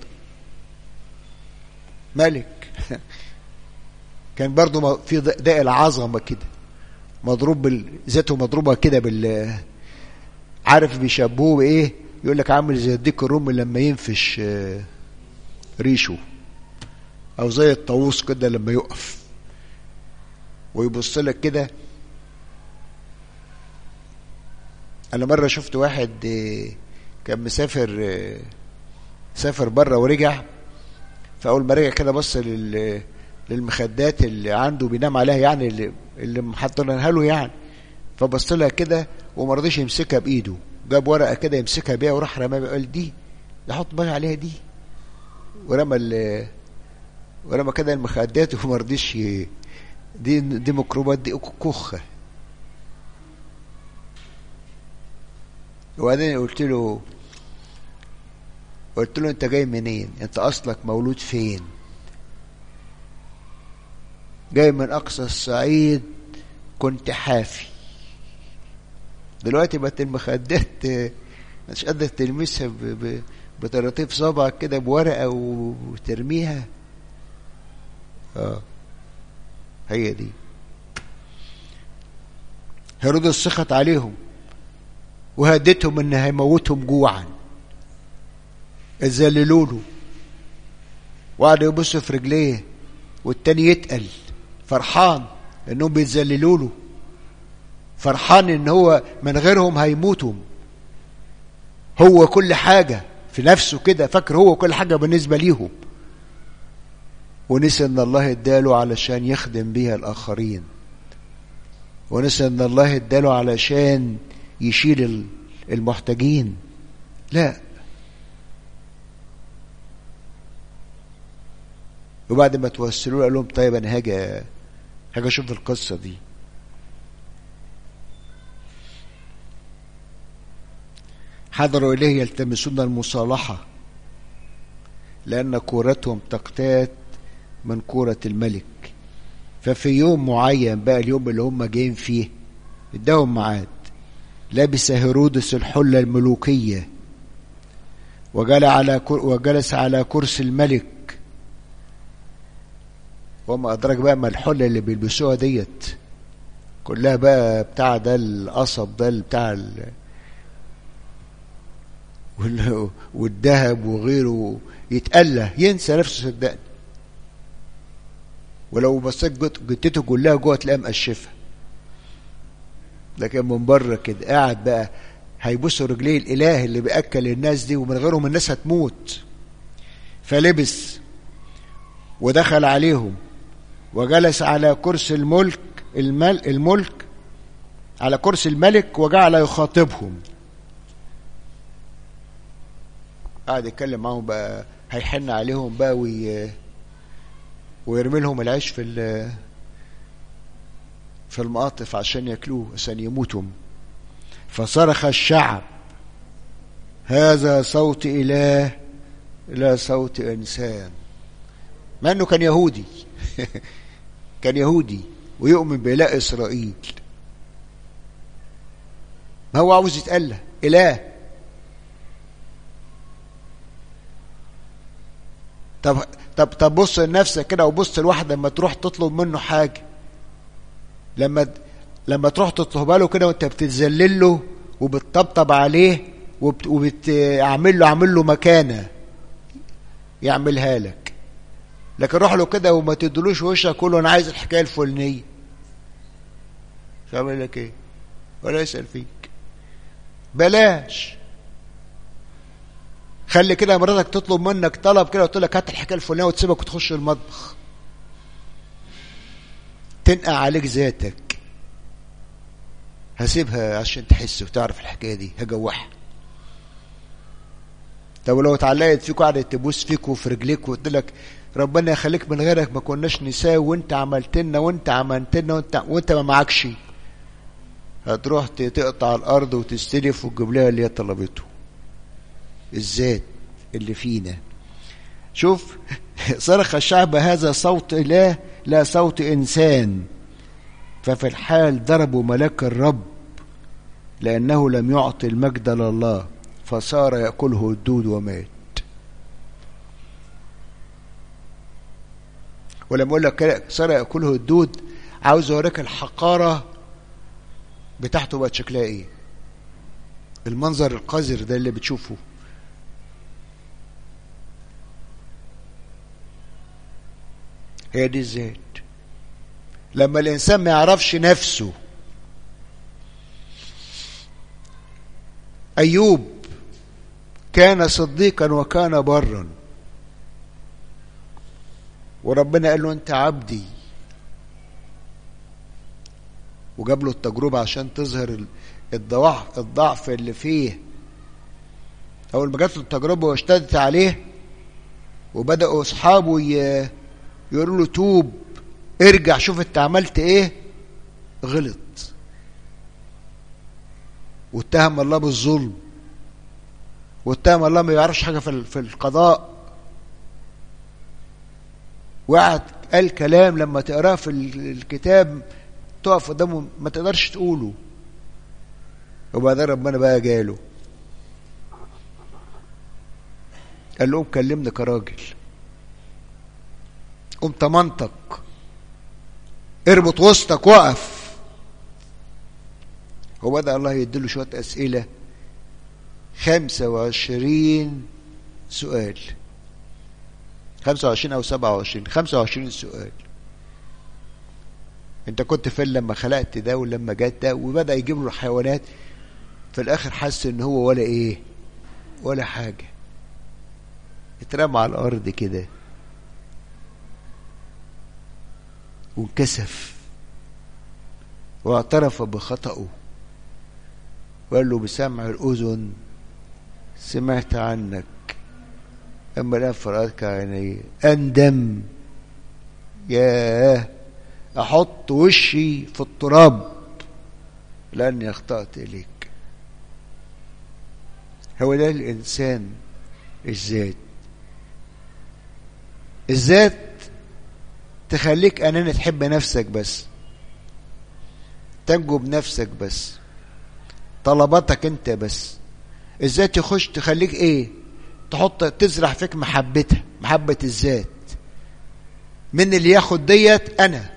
ملك كان برضه في داء العظمة كده مضروب بال... ذاته مضروبة كده بال عارف بيشبهوه بإيه يقول لك عامل زي الديك الرومي لما ينفش ريشه أو زي الطاووس كده لما يقف ويبص لك كده أنا مرة شفت واحد كان مسافر سافر بره ورجع فأول ما رجع كده بص لل للمخدات اللي عنده بينام عليها يعني اللي اللي محضرينها له يعني فبص لها كده وما رضيش يمسكها بايده جاب ورقه كده يمسكها بيها وراح رماها قال دي يحط بالي عليها دي ورمى ال ورمى كده المخدات وما رضيش ي... دي دي ميكروبات دي كخه وبعدين قلت له قلت له انت جاي منين انت اصلك مولود فين جاي من اقصى الصعيد كنت حافي دلوقتي بقت المخدات مش قادر تلمسها بطراطيف صبعك كده بورقه وترميها اه هي دي هيرودس سخط عليهم وهددهم ان هيموتهم جوعا اتذللوا له وقعدوا يبصوا في رجليه والتاني يتقل فرحان انهم بيتذللوا له فرحان ان هو من غيرهم هيموتوا هو كل حاجة في نفسه كده فاكر هو كل حاجة بالنسبة ليهم ونسي ان الله اداله علشان يخدم بيها الاخرين ونسي ان الله اداله علشان يشيل المحتاجين لا وبعد ما توسلوا قال لهم طيب انا هاجي هاجي اشوف القصه دي حضروا اليه يلتمسون المصالحه لان كورتهم تقتات من كوره الملك ففي يوم معين بقى اليوم اللي هم جايين فيه اداهم ميعاد لبس هيرودس الحله الملوكيه وجلس على وجلس على كرسي الملك وما أدرك بقى ما الحلة اللي بيلبسوها ديت كلها بقى بتاع ده القصب ده بتاع والذهب وغيره يتأله ينسى نفسه صدقني ولو بصيت جتته كلها جوه تلاقيها مقشفه لكن من بره كده قاعد بقى هيبص رجليه الاله اللي بياكل الناس دي ومن غيرهم الناس هتموت فلبس ودخل عليهم وجلس على كرسي الملك المل الملك على كرسي الملك وجعل يخاطبهم قعد يتكلم معاهم بقى هيحن عليهم بقى وي ويرمي لهم العيش في في المقاطف عشان ياكلوه عشان يموتوا فصرخ الشعب هذا صوت اله لا صوت انسان مع انه كان يهودي كان يهودي ويؤمن بإله إسرائيل ما هو عاوز يتأله إله طب طب طب بص لنفسك كده وبص لواحد لما تروح تطلب منه حاجة لما لما تروح تطلبها له كده وانت بتتذلل له وبتطبطب عليه وبتعمل له عامل له مكانه يعملها لك لكن روح له كده وما تدلوش وشك كله انا عايز الحكايه الفلانيه فاعمل لك ايه ولا يسال فيك بلاش خلي كده مراتك تطلب منك طلب كده وتقول لك هات الحكايه الفلانيه وتسيبك وتخش المطبخ تنقع عليك ذاتك هسيبها عشان تحس وتعرف الحكايه دي هجوحها طب لو اتعلقت فيك وقعدت تبوس فيك وفي رجليك وقلت لك ربنا يخليك من غيرك ما كناش نساوي وانت عملت لنا وانت عملت لنا وانت وانت ما معكش هتروح تقطع الارض وتستلف وتجيب لها اللي هي طلبته الذات اللي فينا شوف صرخ الشعب هذا صوت اله لا صوت انسان ففي الحال ضربوا ملاك الرب لانه لم يعطي المجد لله فصار ياكله الدود ومات ولما اقول لك صار ياكله الدود عاوز اوريك الحقاره بتاعته بقت شكلها ايه المنظر القذر ده اللي بتشوفه هي دي الذات لما الانسان ما يعرفش نفسه ايوب كان صديقا وكان برا وربنا قال له انت عبدي وجاب له التجربة عشان تظهر الضعف الضعف اللي فيه أول ما جات له التجربة واشتدت عليه وبدأوا أصحابه يقولوا له توب ارجع شوف انت عملت ايه غلط واتهم الله بالظلم واتهم الله ما يعرفش حاجة في القضاء وقعد قال كلام لما تقراه في الكتاب تقف قدامه ما تقدرش تقوله وبعدين ربنا بقى جاله قال له قوم كلمني كراجل قوم تمنطق اربط وسطك وقف وبدأ الله يديله شوية أسئلة خمسة وعشرين سؤال خمسة وعشرين أو سبعة وعشرين خمسة وعشرين سؤال انت كنت فين لما خلقت ده ولما جت ده وبدأ يجيب له الحيوانات في الآخر حس إن هو ولا إيه ولا حاجة اترمى على الأرض كده وانكسف واعترف بخطأه وقال له بسمع الأذن سمعت عنك أما الآن فرأتك عيني أندم ياه أحط وشي في التراب لأني أخطأت إليك هو ده الإنسان الذات الذات تخليك أناني تحب نفسك بس تنجو بنفسك بس طلباتك انت بس الذات يخش تخليك ايه تحط تزرع فيك محبتها محبة الذات من اللي ياخد ديت انا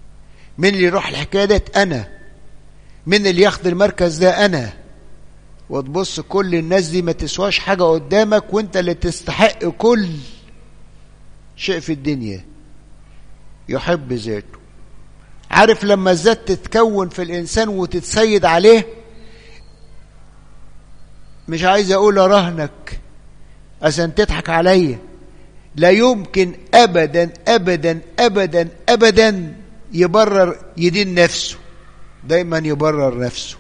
من اللي يروح الحكاية ديت انا من اللي ياخد المركز ده انا وتبص كل الناس دي ما تسواش حاجة قدامك وانت اللي تستحق كل شيء في الدنيا يحب ذاته عارف لما الذات تتكون في الإنسان وتتسيد عليه مش عايز أقول أراهنك عشان تضحك عليا لا يمكن أبدا أبدا أبدا أبدا يبرر يدين نفسه دايما يبرر نفسه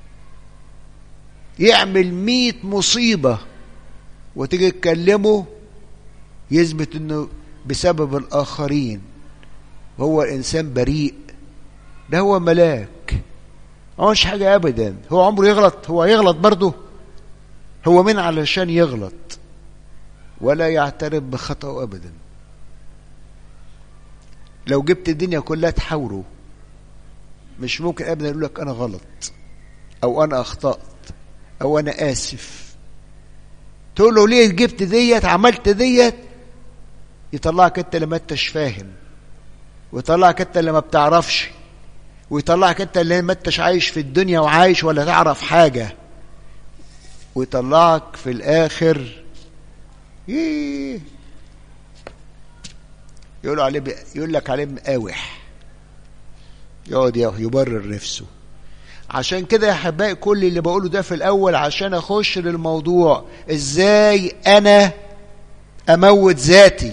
يعمل مية مصيبة وتيجي تكلمه يثبت انه بسبب الاخرين هو الانسان بريء ده هو ملاك هو مش حاجة ابدا هو عمره يغلط هو يغلط برضه هو من علشان يغلط ولا يعترف بخطأه ابدا لو جبت الدنيا كلها تحاوره مش ممكن ابدا يقول لك انا غلط او انا اخطأت او انا اسف تقول له ليه جبت ديت عملت ديت يطلعك انت اللي ما انتش فاهم ويطلعك انت اللي ما بتعرفش ويطلعك انت اللي ما انتش عايش في الدنيا وعايش ولا تعرف حاجة ويطلعك في الاخر ييه يقولوا عليه ب... يقول لك عليه مقاوح يقعد يبرر نفسه عشان كده يا احبائي كل اللي بقوله ده في الاول عشان اخش للموضوع ازاي انا اموت ذاتي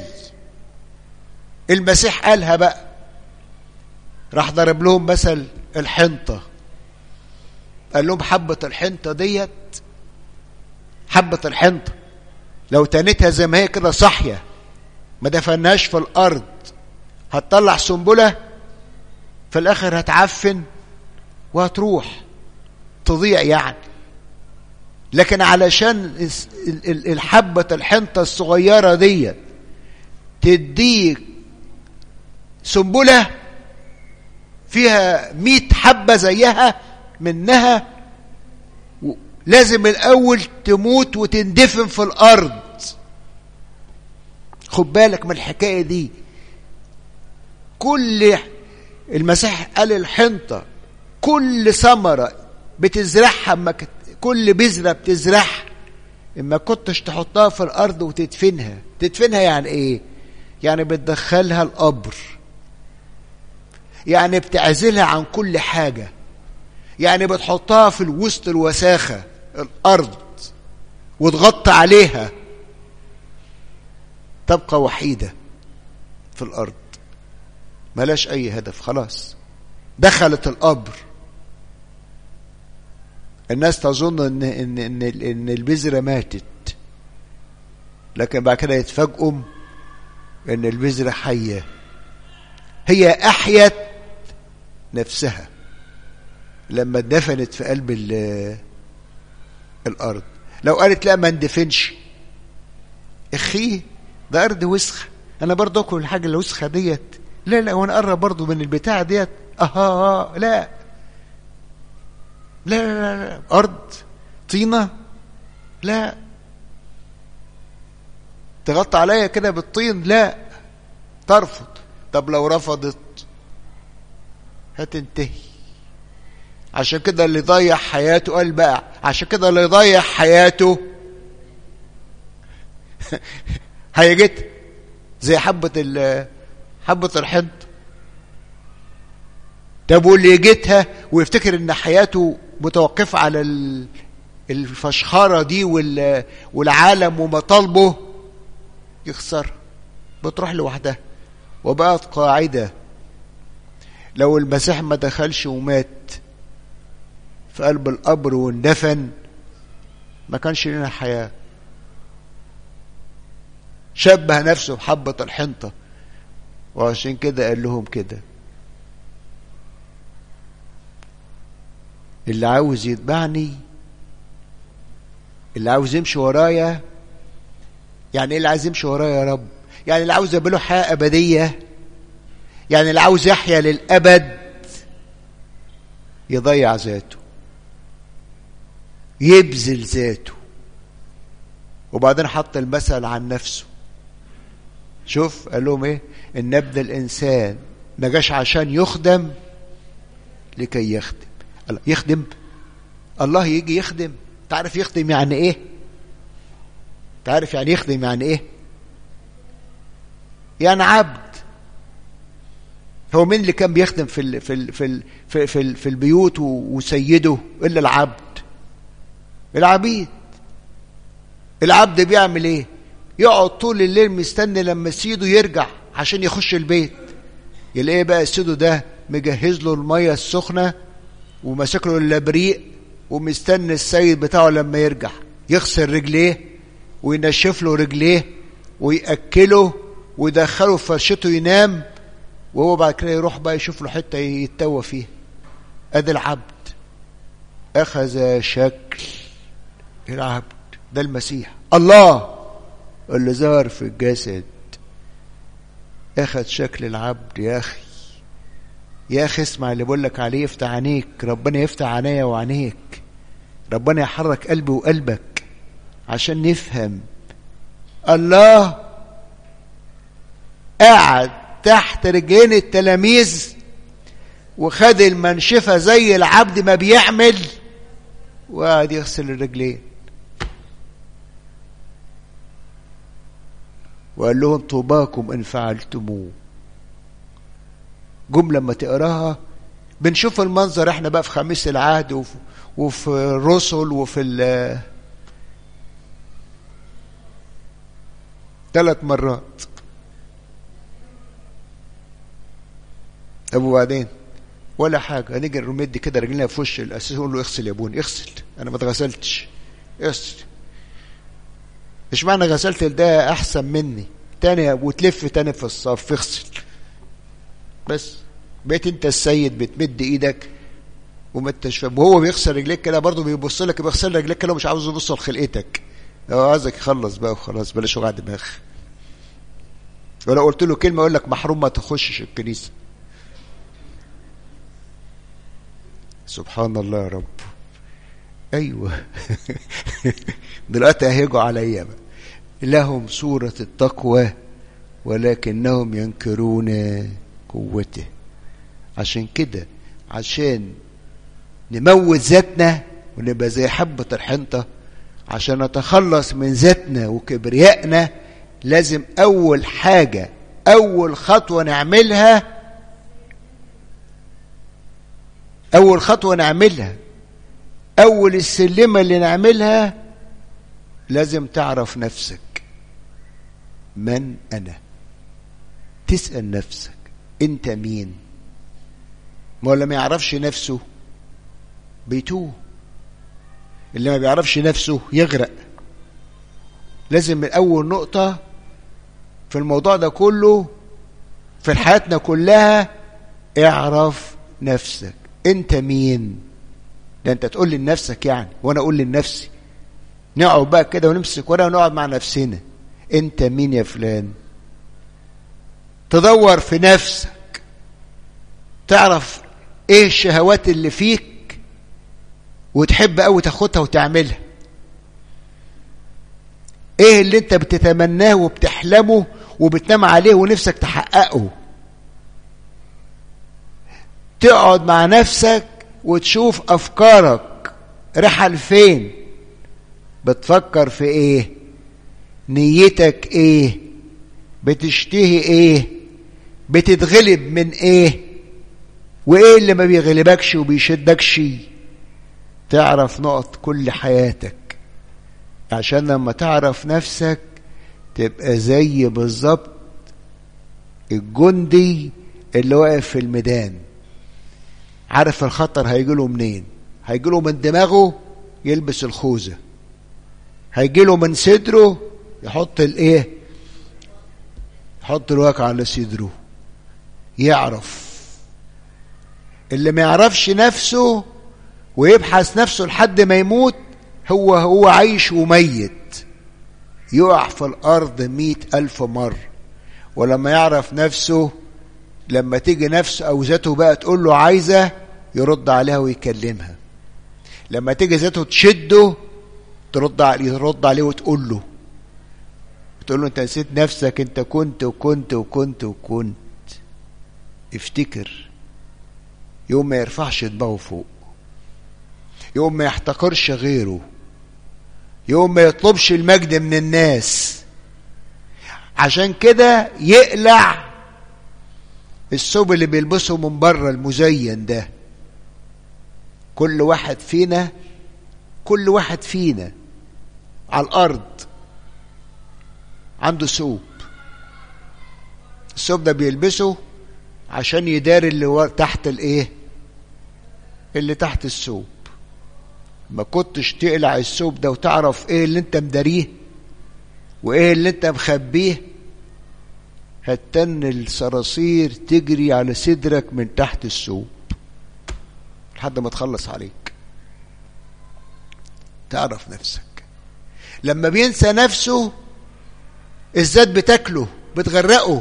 المسيح قالها بقى راح ضرب لهم مثل الحنطة قال لهم حبة الحنطة ديت حبة الحنطة لو تنتها زي ما هي كده صاحية ما دفناش في الأرض هتطلع سنبلة في الآخر هتعفن وهتروح تضيع يعني لكن علشان الحبة الحنطة الصغيرة دي تديك سنبلة فيها مئة حبة زيها منها لازم الأول تموت وتندفن في الأرض خد بالك من الحكاية دي كل المسيح قال الحنطة كل ثمرة بتزرعها اما كل بذرة بتزرعها اما كنتش تحطها في الارض وتدفنها تدفنها يعني ايه يعني بتدخلها القبر يعني بتعزلها عن كل حاجة يعني بتحطها في الوسط الوساخة الارض وتغطي عليها تبقى وحيدة في الارض ملاش اي هدف خلاص دخلت القبر الناس تظن ان ان ان, إن البذره ماتت لكن بعد كده يتفاجئوا ان البذره حيه هي احيت نفسها لما اتدفنت في قلب الارض لو قالت لا ما اندفنش اخيه ده ارض وسخه انا برضه اكل الحاجه الوسخه ديت لا لا وانا قرب برضه من البتاع ديت اها لا لا لا لا أرض طينة لا تغطى عليا كده بالطين لا ترفض طب لو رفضت هتنتهي عشان كده اللي ضيع حياته قال بقى عشان كده اللي ضيع حياته هيجت زي حبة حبة الحنط طب واللي يجتها ويفتكر ان حياته متوقفة على الفشخرة دي والعالم ومطالبه يخسر بتروح لوحدها وبقت قاعدة لو المسيح ما دخلش ومات في قلب القبر واندفن ما كانش لنا حياة شبه نفسه بحبة الحنطة وعشان كده قال لهم كده اللي عاوز يتبعني اللي عاوز يمشي ورايا يعني ايه اللي عاوز يمشي ورايا يا رب يعني اللي عاوز يبقى له حياه ابديه يعني اللي عاوز يحيا للابد يضيع ذاته يبذل ذاته وبعدين حط المثل عن نفسه شوف قال لهم ايه ان ابن الانسان ما جاش عشان يخدم لكي يخدم الله يخدم الله يجي يخدم تعرف يخدم يعني ايه تعرف يعني يخدم يعني ايه يعني عبد هو مين اللي كان بيخدم في ال في ال في ال في, في, ال في البيوت وسيده الا العبد العبيد العبد بيعمل ايه يقعد طول الليل مستني لما سيده يرجع عشان يخش البيت يلاقيه بقى سيده ده مجهز له الميه السخنه وماسك له اللبريق ومستني السيد بتاعه لما يرجع يغسل رجليه وينشف له رجليه ويأكله ويدخله في فرشته ينام وهو بعد كده يروح بقى يشوف له حته يتوه فيها ادي العبد اخذ شكل العبد ده المسيح الله اللي ظهر في الجسد اخذ شكل العبد يا اخي يا اخي اسمع اللي بقول لك عليه افتح عينيك ربنا يفتح عينيا وعينيك ربنا يحرك قلبي وقلبك عشان نفهم الله قعد تحت رجلين التلاميذ وخد المنشفة زي العبد ما بيعمل وقعد يغسل الرجلين وقال لهم طوباكم إن فعلتموه جملة لما تقراها بنشوف المنظر احنا بقى في خميس العهد وفي, وفي الرسل وفي ال ثلاث مرات طب وبعدين ولا حاجة نيجي نمد كده رجلنا في وش الأساس نقول له اغسل يا ابوني اغسل أنا ما اتغسلتش اغسل مش معنى غسلت ده أحسن مني تاني وتلف تاني في الصف اغسل بس بقيت انت السيد بتمد ايدك وما انتش فاهم وهو بيغسل رجليك كده برضه بيبص لك بيغسل رجليك كده ومش عاوز يبص لخلقتك هو عايزك يخلص بقى وخلاص بلاش وجع دماغ ولو قلت له كلمه يقول لك محروم ما تخشش الكنيسه سبحان الله يا رب ايوه دلوقتي هيجوا عليا بقى لهم صورة التقوى ولكنهم ينكرون قوته عشان كده عشان نموت ذاتنا ونبقى زي حبة الحنطة عشان نتخلص من ذاتنا وكبريائنا لازم أول حاجة أول خطوة نعملها أول خطوة نعملها أول السلمة اللي نعملها لازم تعرف نفسك من أنا تسأل نفسك أنت مين ما هو اللي ما يعرفش نفسه بيتوه اللي ما بيعرفش نفسه يغرق لازم من أول نقطة في الموضوع ده كله في حياتنا كلها اعرف نفسك انت مين ده انت تقول لنفسك يعني وانا اقول لنفسي نقعد بقى كده ونمسك ورقه ونقعد مع نفسنا انت مين يا فلان تدور في نفسك تعرف ايه الشهوات اللي فيك وتحب قوي تاخدها وتعملها ايه اللي انت بتتمناه وبتحلمه وبتنام عليه ونفسك تحققه تقعد مع نفسك وتشوف افكارك رايحه لفين بتفكر في ايه نيتك ايه بتشتهي ايه بتتغلب من ايه وايه اللي ما بيغلبكش وبيشدكش تعرف نقط كل حياتك عشان لما تعرف نفسك تبقى زي بالظبط الجندي اللي واقف في الميدان عارف الخطر هيجيله منين هيجيله من دماغه يلبس الخوذة هيجيله من صدره يحط الايه يحط الواقع على صدره يعرف اللي ما يعرفش نفسه ويبحث نفسه لحد ما يموت هو هو عايش وميت يقع في الأرض مئة ألف مرة ولما يعرف نفسه لما تيجي نفسه أو ذاته بقى تقول له عايزة يرد عليها ويكلمها لما تيجي ذاته تشده ترد عليه ترد عليه وتقول له تقول له انت نسيت نفسك انت كنت وكنت وكنت وكنت افتكر يوم ما يرفعش دماغه فوق يوم ما يحتقرش غيره يقوم ما يطلبش المجد من الناس عشان كده يقلع الثوب اللي بيلبسه من بره المزين ده كل واحد فينا كل واحد فينا على الارض عنده ثوب الثوب ده بيلبسه عشان يداري اللي تحت الايه اللي تحت الثوب ما كنتش تقلع الثوب ده وتعرف ايه اللي انت مداريه وايه اللي انت مخبيه هتن الصراصير تجري على صدرك من تحت الثوب لحد ما تخلص عليك تعرف نفسك لما بينسى نفسه الذات بتاكله بتغرقه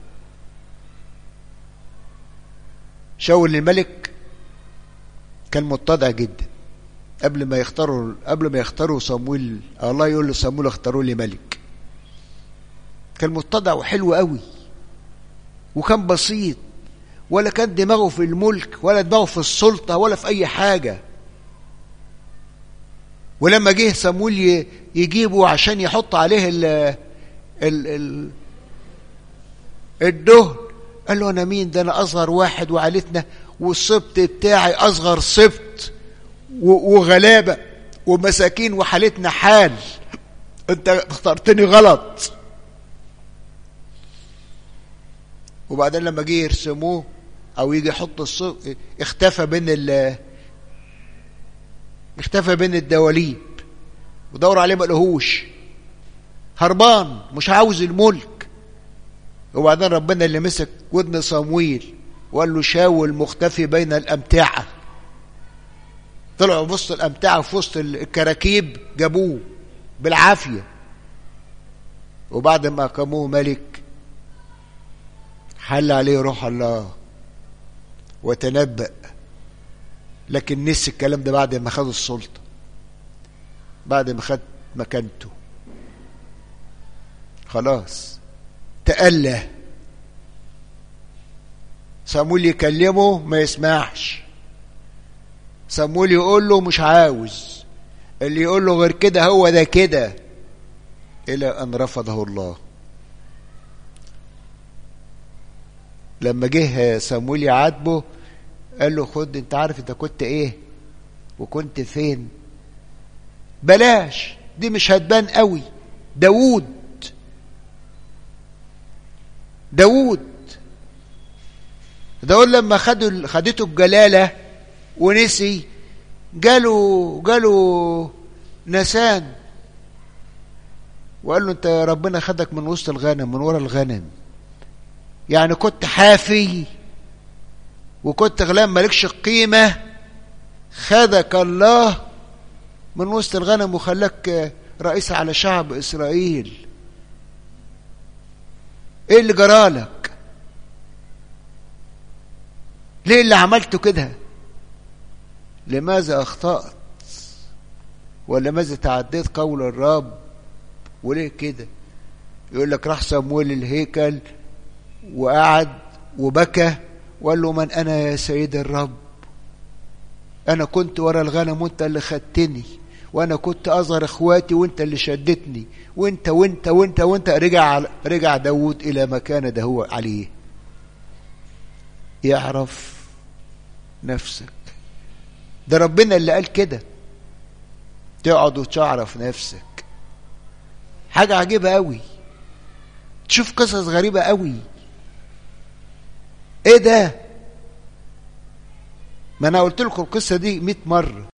شاول الملك كان متضع جدا قبل ما يختاروا قبل ما يختاروا صمويل الله يقول لصمويل اختاروا لي ملك كان متضع وحلو قوي وكان بسيط ولا كان دماغه في الملك ولا دماغه في السلطة ولا في أي حاجة ولما جه صمويل يجيبه عشان يحط عليه ال ال ال الدهن قال له أنا مين ده أنا أصغر واحد وعيلتنا والسبط بتاعي أصغر سبط وغلابة ومساكين وحالتنا حال أنت اخترتني غلط وبعدين لما جه يرسموه او يجي يحط الصوت اختفى بين ال اختفى بين الدواليب ودور عليه ما لقوهوش هربان مش عاوز الملك وبعدين ربنا اللي مسك ودن صمويل وقال له شاول مختفي بين الامتعه طلعوا في وسط الامتعه في وسط الكراكيب جابوه بالعافيه وبعد ما اقاموه ملك حل عليه روح الله وتنبأ لكن نسي الكلام ده بعد ما خد السلطة بعد ما خد مكانته خلاص تأله صامول يكلمه ما يسمعش صامول يقول له مش عاوز اللي يقول له غير كده هو ده كده إلى أن رفضه الله لما جه صامويل يعاتبه قال له خد انت عارف انت كنت ايه وكنت فين بلاش دي مش هتبان قوي داوود داوود داوود لما خدوا خدته الجلاله ونسي جاله جاله نسان وقال له انت ربنا خدك من وسط الغنم من ورا الغنم يعني كنت حافي وكنت غلام مالكش قيمة خدك الله من وسط الغنم وخلاك رئيس على شعب إسرائيل ايه اللي جرالك ليه اللي عملته كده لماذا اخطأت ولماذا تعديت قول الرب وليه كده يقول لك راح صمويل الهيكل وقعد وبكى وقال له من انا يا سيد الرب انا كنت ورا الغنم وانت اللي خدتني وانا كنت اصغر اخواتي وانت اللي شدتني وانت وانت وانت وانت رجع رجع داوود الى مكان ده هو عليه يعرف نفسك ده ربنا اللي قال كده تقعد وتعرف نفسك حاجة عجيبة قوي تشوف قصص غريبة قوي ايه ده ما انا قلت لكم القصة دي 100 مرة